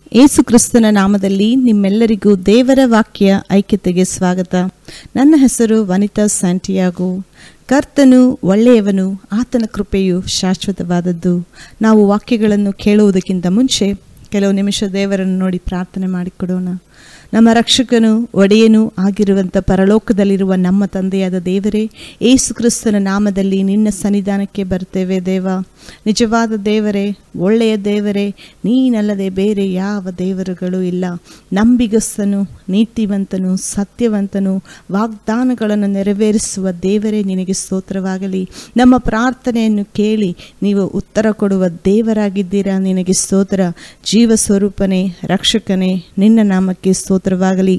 ಏಸು ಕ್ರಿಸ್ತನ ನಾಮದಲ್ಲಿ ನಿಮ್ಮೆಲ್ಲರಿಗೂ ದೇವರ ವಾಕ್ಯ ಐಕ್ಯತೆಗೆ ಸ್ವಾಗತ ನನ್ನ ಹೆಸರು ವನಿತಾ ಸ್ಯಾಂಟಿಯಾಗೋ ಕರ್ತನು ಒಳ್ಳೆಯವನು ಆತನ ಕೃಪೆಯು ಶಾಶ್ವತವಾದದ್ದು ನಾವು ವಾಕ್ಯಗಳನ್ನು ಕೇಳುವುದಕ್ಕಿಂತ ಮುಂಚೆ ಕೆಲವು ನಿಮಿಷ ದೇವರನ್ನು ನೋಡಿ ಪ್ರಾರ್ಥನೆ ಮಾಡಿಕೊಡೋಣ ನಮ್ಮ ರಕ್ಷಕನು ಒಡೆಯನೂ ಆಗಿರುವಂಥ ಪರಲೋಕದಲ್ಲಿರುವ ನಮ್ಮ ತಂದೆಯಾದ ದೇವರೇ ಏಸು ಕ್ರಿಸ್ತನ ನಾಮದಲ್ಲಿ ನಿನ್ನ ಸನ್ನಿಧಾನಕ್ಕೆ ಬರ್ತೇವೆ ದೇವ ನಿಜವಾದ ದೇವರೇ ಒಳ್ಳೆಯ ದೇವರೇ ನೀನಲ್ಲದೆ ಬೇರೆ ಯಾವ ದೇವರುಗಳು ಇಲ್ಲ ನಂಬಿಗಸ್ತನು ನೀತಿವಂತನು ಸತ್ಯವಂತನು ವಾಗ್ದಾನಗಳನ್ನು ನೆರವೇರಿಸುವ ದೇವರೇ ನಿನಗೆ ಸ್ತೋತ್ರವಾಗಲಿ ನಮ್ಮ ಪ್ರಾರ್ಥನೆಯನ್ನು ಕೇಳಿ ನೀವು ಉತ್ತರ ಕೊಡುವ ದೇವರಾಗಿದ್ದೀರಾ ನಿನಗೆ ಸ್ತೋತ್ರ ಜೀವ ಸ್ವರೂಪನೇ ರಕ್ಷಕನೇ ನಿನ್ನ ನಾಮಕ್ಕೆ ಸ್ತೋತ್ರವಾಗಲಿ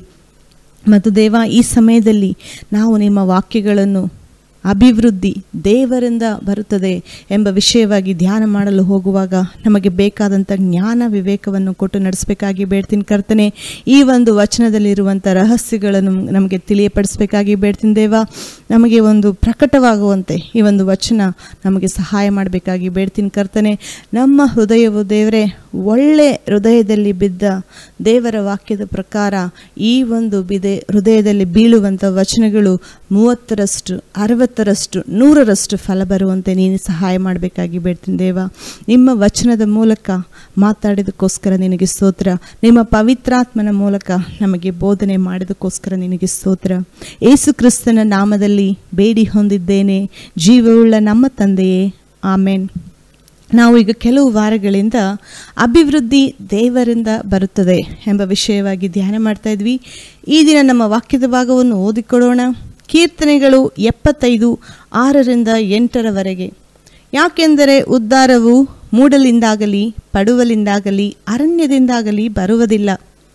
ಮತ್ತು ದೇವ ಈ ಸಮಯದಲ್ಲಿ ನಾವು ನಿಮ್ಮ ವಾಕ್ಯಗಳನ್ನು ಅಭಿವೃದ್ಧಿ ದೇವರಿಂದ ಬರುತ್ತದೆ ಎಂಬ ವಿಷಯವಾಗಿ ಧ್ಯಾನ ಮಾಡಲು ಹೋಗುವಾಗ ನಮಗೆ ಬೇಕಾದಂಥ ಜ್ಞಾನ ವಿವೇಕವನ್ನು ಕೊಟ್ಟು ನಡೆಸಬೇಕಾಗಿ ಬೇಡ್ತೀನಿ ಕರ್ತನೆ ಈ ಒಂದು ವಚನದಲ್ಲಿರುವಂಥ ರಹಸ್ಯಗಳನ್ನು ನಮಗೆ ತಿಳಿಯಪಡಿಸಬೇಕಾಗಿ ಬೇಡ್ತೀನಿ ದೇವ ನಮಗೆ ಒಂದು ಪ್ರಕಟವಾಗುವಂತೆ ಈ ಒಂದು ವಚನ ನಮಗೆ ಸಹಾಯ ಮಾಡಬೇಕಾಗಿ ಬೇಡ್ತೀನಿ ಕರ್ತನೆ ನಮ್ಮ ಹೃದಯವು ದೇವರೇ ಒಳ್ಳೆ ಹೃದಯದಲ್ಲಿ ಬಿದ್ದ ದೇವರ ವಾಕ್ಯದ ಪ್ರಕಾರ ಈ ಒಂದು ಬಿದೆ ಹೃದಯದಲ್ಲಿ ಬೀಳುವಂಥ ವಚನಗಳು ಮೂವತ್ತರಷ್ಟು ಅರವತ್ತರಷ್ಟು ನೂರರಷ್ಟು ಫಲ ಬರುವಂತೆ ನೀನು ಸಹಾಯ ಮಾಡಬೇಕಾಗಿ ಬೇಡ್ತೀನಿ ದೇವ ನಿಮ್ಮ ವಚನದ ಮೂಲಕ ಮಾತಾಡಿದಕ್ಕೋಸ್ಕರ ನಿನಗೆ ಸ್ತೋತ್ರ ನಿಮ್ಮ ಪವಿತ್ರಾತ್ಮನ ಮೂಲಕ ನಮಗೆ ಬೋಧನೆ ಮಾಡಿದಕ್ಕೋಸ್ಕರ ನಿನಗೆ ಸ್ತೋತ್ರ ಏಸು ಕ್ರಿಸ್ತನ ನಾಮದಲ್ಲಿ ಬೇಡಿ ಹೊಂದಿದ್ದೇನೆ ಜೀವವುಳ್ಳ ನಮ್ಮ ತಂದೆಯೇ ಆಮೇನ್ ನಾವು ಈಗ ಕೆಲವು ವಾರಗಳಿಂದ ಅಭಿವೃದ್ಧಿ ದೇವರಿಂದ ಬರುತ್ತದೆ ಎಂಬ ವಿಷಯವಾಗಿ ಧ್ಯಾನ ಮಾಡ್ತಾ ಇದ್ವಿ ಈ ದಿನ ನಮ್ಮ ವಾಕ್ಯದ ಭಾಗವನ್ನು ಓದಿಕೊಳ್ಳೋಣ ಕೀರ್ತನೆಗಳು ಎಪ್ಪತ್ತೈದು ಆರರಿಂದ ಎಂಟರವರೆಗೆ ಯಾಕೆಂದರೆ ಉದ್ಧಾರವು ಮೂಡಲಿಂದಾಗಲಿ ಪಡುವಲಿಂದಾಗಲಿ ಅರಣ್ಯದಿಂದಾಗಲಿ ಬರುವುದಿಲ್ಲ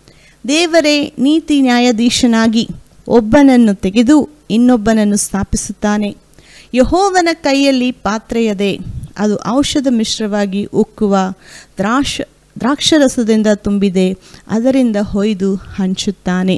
ದೇವರೇ ನೀತಿ ನ್ಯಾಯಾಧೀಶನಾಗಿ ಒಬ್ಬನನ್ನು ತೆಗೆದು ಇನ್ನೊಬ್ಬನನ್ನು ಸ್ಥಾಪಿಸುತ್ತಾನೆ ಯಹೋವನ ಕೈಯಲ್ಲಿ ಪಾತ್ರೆಯದೆ ಅದು ಔಷಧ ಮಿಶ್ರವಾಗಿ ಉಕ್ಕುವ ದ್ರಾಕ್ಷ ದ್ರಾಕ್ಷರಸದಿಂದ ತುಂಬಿದೆ ಅದರಿಂದ ಹೊಯ್ದು ಹಂಚುತ್ತಾನೆ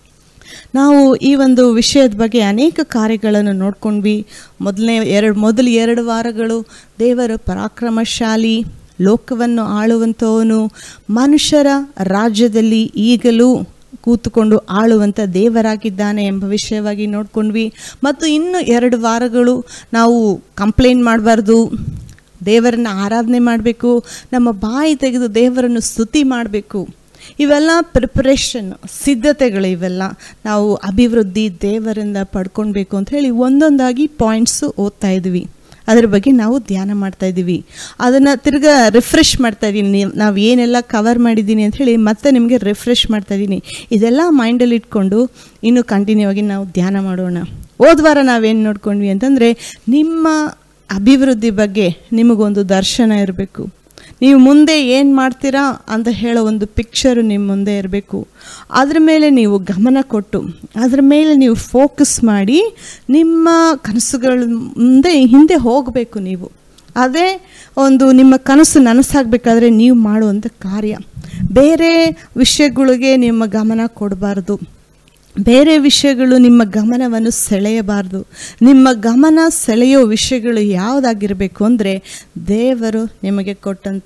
ನಾವು ಈ ಒಂದು ವಿಷಯದ ಬಗ್ಗೆ ಅನೇಕ ಕಾರ್ಯಗಳನ್ನು ನೋಡ್ಕೊಂಡ್ವಿ ಮೊದಲನೇ ಎರಡು ಮೊದಲು ಎರಡು ವಾರಗಳು ದೇವರು ಪರಾಕ್ರಮಶಾಲಿ ಲೋಕವನ್ನು ಆಳುವಂಥವನು ಮನುಷ್ಯರ ರಾಜ್ಯದಲ್ಲಿ ಈಗಲೂ ಕೂತುಕೊಂಡು ಆಳುವಂಥ ದೇವರಾಗಿದ್ದಾನೆ ಎಂಬ ವಿಷಯವಾಗಿ ನೋಡ್ಕೊಂಡ್ವಿ ಮತ್ತು ಇನ್ನು ಎರಡು ವಾರಗಳು ನಾವು ಕಂಪ್ಲೇಂಟ್ ಮಾಡಬಾರ್ದು ದೇವರನ್ನ ಆರಾಧನೆ ಮಾಡಬೇಕು ನಮ್ಮ ಬಾಯಿ ತೆಗೆದು ದೇವರನ್ನು ಸ್ತುತಿ ಮಾಡಬೇಕು ಇವೆಲ್ಲ ಪ್ರಿಪರೇಷನ್ ಸಿದ್ಧತೆಗಳು ಇವೆಲ್ಲ ನಾವು ಅಭಿವೃದ್ಧಿ ದೇವರಿಂದ ಪಡ್ಕೊಳ್ಬೇಕು ಅಂತ ಹೇಳಿ ಒಂದೊಂದಾಗಿ ಪಾಯಿಂಟ್ಸು ಓದ್ತಾ ಇದ್ವಿ ಅದ್ರ ಬಗ್ಗೆ ನಾವು ಧ್ಯಾನ ಮಾಡ್ತಾ ಇದ್ದೀವಿ ಅದನ್ನು ತಿರ್ಗಾ ರಿಫ್ರೆಶ್ ಮಾಡ್ತಾ ಇದ್ದೀನಿ ನಾವು ಏನೆಲ್ಲ ಕವರ್ ಮಾಡಿದ್ದೀನಿ ಅಂತ ಹೇಳಿ ಮತ್ತೆ ನಿಮಗೆ ರಿಫ್ರೆಶ್ ಮಾಡ್ತಾ ಇದ್ದೀನಿ ಇದೆಲ್ಲ ಮೈಂಡಲ್ಲಿ ಇಟ್ಕೊಂಡು ಇನ್ನು ಕಂಟಿನ್ಯೂ ಆಗಿ ನಾವು ಧ್ಯಾನ ಮಾಡೋಣ ಹೋದ್ವಾರ ನಾವೇನು ನೋಡ್ಕೊಂಡ್ವಿ ಅಂತಂದರೆ ನಿಮ್ಮ ಅಭಿವೃದ್ಧಿ ಬಗ್ಗೆ ನಿಮಗೊಂದು ದರ್ಶನ ಇರಬೇಕು ನೀವು ಮುಂದೆ ಏನು ಮಾಡ್ತೀರಾ ಅಂತ ಹೇಳೋ ಒಂದು ಪಿಕ್ಚರು ನಿಮ್ಮ ಮುಂದೆ ಇರಬೇಕು ಅದ್ರ ಮೇಲೆ ನೀವು ಗಮನ ಕೊಟ್ಟು ಅದ್ರ ಮೇಲೆ ನೀವು ಫೋಕಸ್ ಮಾಡಿ ನಿಮ್ಮ ಕನಸುಗಳ ಮುಂದೆ ಹಿಂದೆ ಹೋಗಬೇಕು ನೀವು ಅದೇ ಒಂದು ನಿಮ್ಮ ಕನಸು ನನಸಾಗಬೇಕಾದ್ರೆ ನೀವು ಮಾಡುವಂಥ ಕಾರ್ಯ ಬೇರೆ ವಿಷಯಗಳಿಗೆ ನಿಮ್ಮ ಗಮನ ಕೊಡಬಾರ್ದು ಬೇರೆ ವಿಷಯಗಳು ನಿಮ್ಮ ಗಮನವನ್ನು ಸೆಳೆಯಬಾರ್ದು ನಿಮ್ಮ ಗಮನ ಸೆಳೆಯೋ ವಿಷಯಗಳು ಯಾವುದಾಗಿರಬೇಕು ಅಂದರೆ ದೇವರು ನಿಮಗೆ ಕೊಟ್ಟಂಥ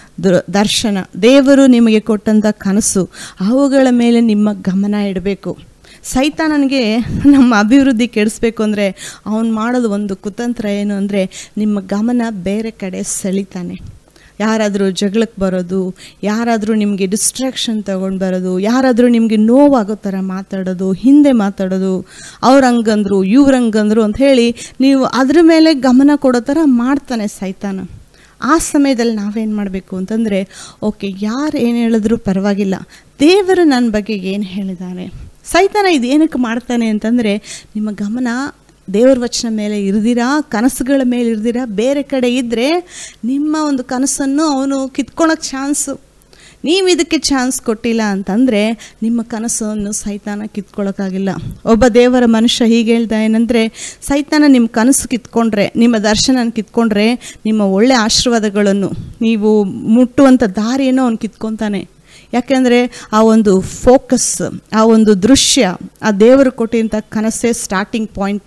ದರ್ಶನ ದೇವರು ನಿಮಗೆ ಕೊಟ್ಟಂಥ ಕನಸು ಅವುಗಳ ಮೇಲೆ ನಿಮ್ಮ ಗಮನ ಇಡಬೇಕು ಸೈತಾನನಿಗೆ ನಮ್ಮ ಅಭಿವೃದ್ಧಿ ಕೆಡಿಸ್ಬೇಕು ಅಂದರೆ ಅವನು ಮಾಡೋದು ಒಂದು ಕುತಂತ್ರ ಏನು ಅಂದರೆ ನಿಮ್ಮ ಗಮನ ಬೇರೆ ಕಡೆ ಸೆಳಿತಾನೆ ಯಾರಾದರೂ ಜಗಳಕ್ಕೆ ಬರೋದು ಯಾರಾದರೂ ನಿಮಗೆ ಡಿಸ್ಟ್ರಾಕ್ಷನ್ ತೊಗೊಂಡು ಬರೋದು ಯಾರಾದರೂ ನಿಮಗೆ ನೋವಾಗೋ ಥರ ಮಾತಾಡೋದು ಹಿಂದೆ ಮಾತಾಡೋದು ಅವ್ರು ಹಂಗಂದ್ರು ಇವ್ರು ಹಂಗಂದ್ರು ಅಂತ ಹೇಳಿ ನೀವು ಅದ್ರ ಮೇಲೆ ಗಮನ ಕೊಡೋ ಥರ ಮಾಡ್ತಾನೆ ಸೈತಾನ ಆ ಸಮಯದಲ್ಲಿ ನಾವೇನು ಮಾಡಬೇಕು ಅಂತಂದರೆ ಓಕೆ ಯಾರು ಏನು ಹೇಳಿದ್ರು ಪರವಾಗಿಲ್ಲ ದೇವರು ನನ್ನ ಬಗ್ಗೆ ಏನು ಹೇಳಿದ್ದಾನೆ ಸೈತಾನ ಇದು ಏನಕ್ಕೆ ಮಾಡ್ತಾನೆ ಅಂತಂದರೆ ನಿಮ್ಮ ಗಮನ ದೇವರ ವಚನ ಮೇಲೆ ಇರ್ದಿರಾ ಕನಸುಗಳ ಮೇಲೆ ಇರ್ದಿರಾ ಬೇರೆ ಕಡೆ ಇದ್ದರೆ ನಿಮ್ಮ ಒಂದು ಕನಸನ್ನು ಅವನು ಕಿತ್ಕೊಳಕ್ಕೆ ಚಾನ್ಸು ನೀವು ಇದಕ್ಕೆ ಚಾನ್ಸ್ ಕೊಟ್ಟಿಲ್ಲ ಅಂತಂದರೆ ನಿಮ್ಮ ಕನಸನ್ನು ಸೈತಾನ ಕಿತ್ಕೊಳ್ಳೋಕ್ಕಾಗಿಲ್ಲ ಒಬ್ಬ ದೇವರ ಮನುಷ್ಯ ಹೀಗೆ ಹೇಳ್ದ ಏನಂದರೆ ಸೈತಾನ ನಿಮ್ಮ ಕನಸು ಕಿತ್ಕೊಂಡ್ರೆ ನಿಮ್ಮ ದರ್ಶನ ಕಿತ್ಕೊಂಡ್ರೆ ನಿಮ್ಮ ಒಳ್ಳೆ ಆಶೀರ್ವಾದಗಳನ್ನು ನೀವು ಮುಟ್ಟುವಂಥ ದಾರಿಯನ್ನು ಅವನು ಕಿತ್ಕೊತಾನೆ ಯಾಕೆಂದರೆ ಆ ಒಂದು ಫೋಕಸ್ ಆ ಒಂದು ದೃಶ್ಯ ಆ ದೇವರು ಕೊಟ್ಟಿಂಥ ಕನಸೇ ಸ್ಟಾರ್ಟಿಂಗ್ ಪಾಯಿಂಟ್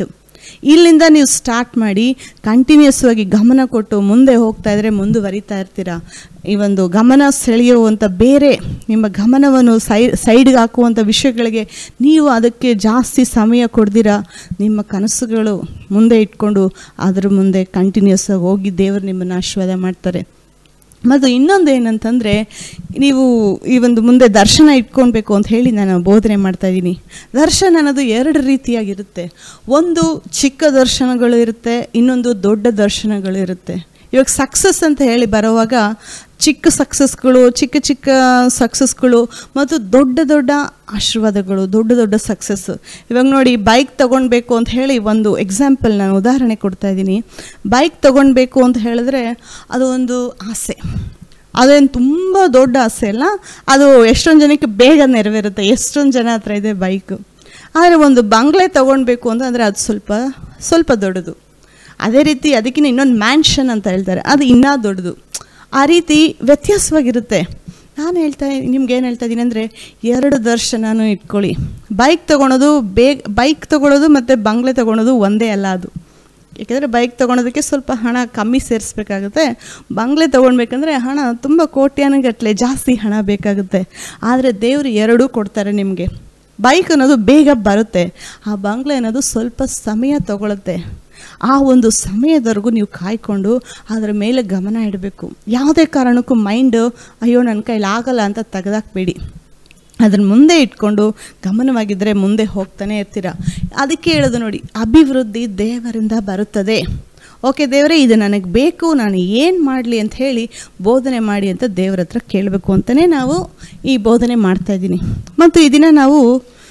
ಇಲ್ಲಿಂದ ನೀವು ಸ್ಟಾರ್ಟ್ ಮಾಡಿ ಕಂಟಿನ್ಯೂಸ್ ಆಗಿ ಗಮನ ಕೊಟ್ಟು ಮುಂದೆ ಹೋಗ್ತಾ ಇದ್ರೆ ಮುಂದುವರಿತಾ ಇರ್ತೀರಾ ಈ ಒಂದು ಗಮನ ಸೆಳೆಯುವಂಥ ಬೇರೆ ನಿಮ್ಮ ಗಮನವನ್ನು ಸೈ ಸೈಡ್ಗೆ ಹಾಕುವಂಥ ವಿಷಯಗಳಿಗೆ ನೀವು ಅದಕ್ಕೆ ಜಾಸ್ತಿ ಸಮಯ ಕೊಡ್ದಿರಾ ನಿಮ್ಮ ಕನಸುಗಳು ಮುಂದೆ ಇಟ್ಕೊಂಡು ಅದ್ರ ಮುಂದೆ ಕಂಟಿನ್ಯೂಸ್ ಆಗಿ ಹೋಗಿ ದೇವರು ನಿಮ್ಮನ್ನು ಆಶೀರ್ವಾದ ಮಾಡ್ತಾರೆ ಮತ್ತು ಇನ್ನೊಂದು ಏನಂತಂದರೆ ನೀವು ಈ ಒಂದು ಮುಂದೆ ದರ್ಶನ ಇಟ್ಕೊಳ್ಬೇಕು ಅಂತ ಹೇಳಿ ನಾನು ಬೋಧನೆ ಮಾಡ್ತಾ ಇದ್ದೀನಿ ದರ್ಶನ ಅನ್ನೋದು ಎರಡು ರೀತಿಯಾಗಿರುತ್ತೆ ಒಂದು ಚಿಕ್ಕ ದರ್ಶನಗಳು ಇರುತ್ತೆ ಇನ್ನೊಂದು ದೊಡ್ಡ ದರ್ಶನಗಳು ಇರುತ್ತೆ ಇವಾಗ ಸಕ್ಸಸ್ ಅಂತ ಹೇಳಿ ಬರುವಾಗ ಚಿಕ್ಕ ಸಕ್ಸಸ್ಗಳು ಚಿಕ್ಕ ಚಿಕ್ಕ ಸಕ್ಸಸ್ಗಳು ಮತ್ತು ದೊಡ್ಡ ದೊಡ್ಡ ಆಶೀರ್ವಾದಗಳು ದೊಡ್ಡ ದೊಡ್ಡ ಸಕ್ಸಸ್ ಇವಾಗ ನೋಡಿ ಬೈಕ್ ತೊಗೊಳ್ಬೇಕು ಅಂತ ಹೇಳಿ ಒಂದು ಎಕ್ಸಾಂಪಲ್ ನಾನು ಉದಾಹರಣೆ ಕೊಡ್ತಾ ಇದ್ದೀನಿ ಬೈಕ್ ತೊಗೊಳ್ಬೇಕು ಅಂತ ಹೇಳಿದ್ರೆ ಅದು ಒಂದು ಆಸೆ ಅದೇನು ತುಂಬ ದೊಡ್ಡ ಆಸೆ ಅಲ್ಲ ಅದು ಎಷ್ಟೊಂದು ಜನಕ್ಕೆ ಬೇಗ ನೆರವೇರುತ್ತೆ ಎಷ್ಟೊಂದು ಜನ ಹತ್ರ ಇದೆ ಬೈಕು ಆದರೆ ಒಂದು ಬಂಗ್ಲೆ ತೊಗೊಳ್ಬೇಕು ಅಂತಂದರೆ ಅದು ಸ್ವಲ್ಪ ಸ್ವಲ್ಪ ದೊಡ್ಡದು ಅದೇ ರೀತಿ ಅದಕ್ಕಿಂತ ಇನ್ನೊಂದು ಮ್ಯಾನ್ಷನ್ ಅಂತ ಹೇಳ್ತಾರೆ ಅದು ಇನ್ನೂ ದೊಡ್ಡದು ಆ ರೀತಿ ವ್ಯತ್ಯಾಸವಾಗಿರುತ್ತೆ ನಾನು ಹೇಳ್ತಾ ನಿಮ್ಗೆ ಏನು ಹೇಳ್ತಾ ಇದ್ದೀನಿ ಅಂದರೆ ಎರಡು ದರ್ಶನನೂ ಇಟ್ಕೊಳ್ಳಿ ಬೈಕ್ ತೊಗೊಳೋದು ಬೇಗ ಬೈಕ್ ತೊಗೊಳೋದು ಮತ್ತು ಬಂಗ್ಲೆ ತೊಗೊಳೋದು ಒಂದೇ ಅಲ್ಲ ಅದು ಯಾಕೆಂದರೆ ಬೈಕ್ ತೊಗೊಳೋದಕ್ಕೆ ಸ್ವಲ್ಪ ಹಣ ಕಮ್ಮಿ ಸೇರಿಸ್ಬೇಕಾಗುತ್ತೆ ಬಂಗ್ಲೆ ತೊಗೊಳ್ಬೇಕಂದ್ರೆ ಹಣ ತುಂಬ ಕೋಟ್ಯಾನುಗಟ್ಟಲೆ ಜಾಸ್ತಿ ಹಣ ಬೇಕಾಗುತ್ತೆ ಆದರೆ ದೇವರು ಎರಡೂ ಕೊಡ್ತಾರೆ ನಿಮಗೆ ಬೈಕ್ ಅನ್ನೋದು ಬೇಗ ಬರುತ್ತೆ ಆ ಬಂಗ್ಲೆ ಅನ್ನೋದು ಸ್ವಲ್ಪ ಸಮಯ ತಗೊಳುತ್ತೆ ಆ ಒಂದು ಸಮಯದವರೆಗೂ ನೀವು ಕಾಯ್ಕೊಂಡು ಅದರ ಮೇಲೆ ಗಮನ ಇಡಬೇಕು ಯಾವುದೇ ಕಾರಣಕ್ಕೂ ಮೈಂಡು ಅಯ್ಯೋ ನನ್ನ ಕೈಲಿ ಆಗಲ್ಲ ಅಂತ ತೆಗೆದಾಕ್ಬೇಡಿ ಅದನ್ನು ಮುಂದೆ ಇಟ್ಕೊಂಡು ಗಮನವಾಗಿದ್ದರೆ ಮುಂದೆ ಹೋಗ್ತಾನೆ ಇರ್ತೀರ ಅದಕ್ಕೆ ಹೇಳೋದು ನೋಡಿ ಅಭಿವೃದ್ಧಿ ದೇವರಿಂದ ಬರುತ್ತದೆ ಓಕೆ ದೇವರೇ ಇದು ನನಗೆ ಬೇಕು ನಾನು ಏನು ಮಾಡಲಿ ಅಂತ ಹೇಳಿ ಬೋಧನೆ ಮಾಡಿ ಅಂತ ದೇವರ ಹತ್ರ ಕೇಳಬೇಕು ಅಂತಲೇ ನಾವು ಈ ಬೋಧನೆ ಮಾಡ್ತಾಯಿದ್ದೀನಿ ಮತ್ತು ಈ ದಿನ ನಾವು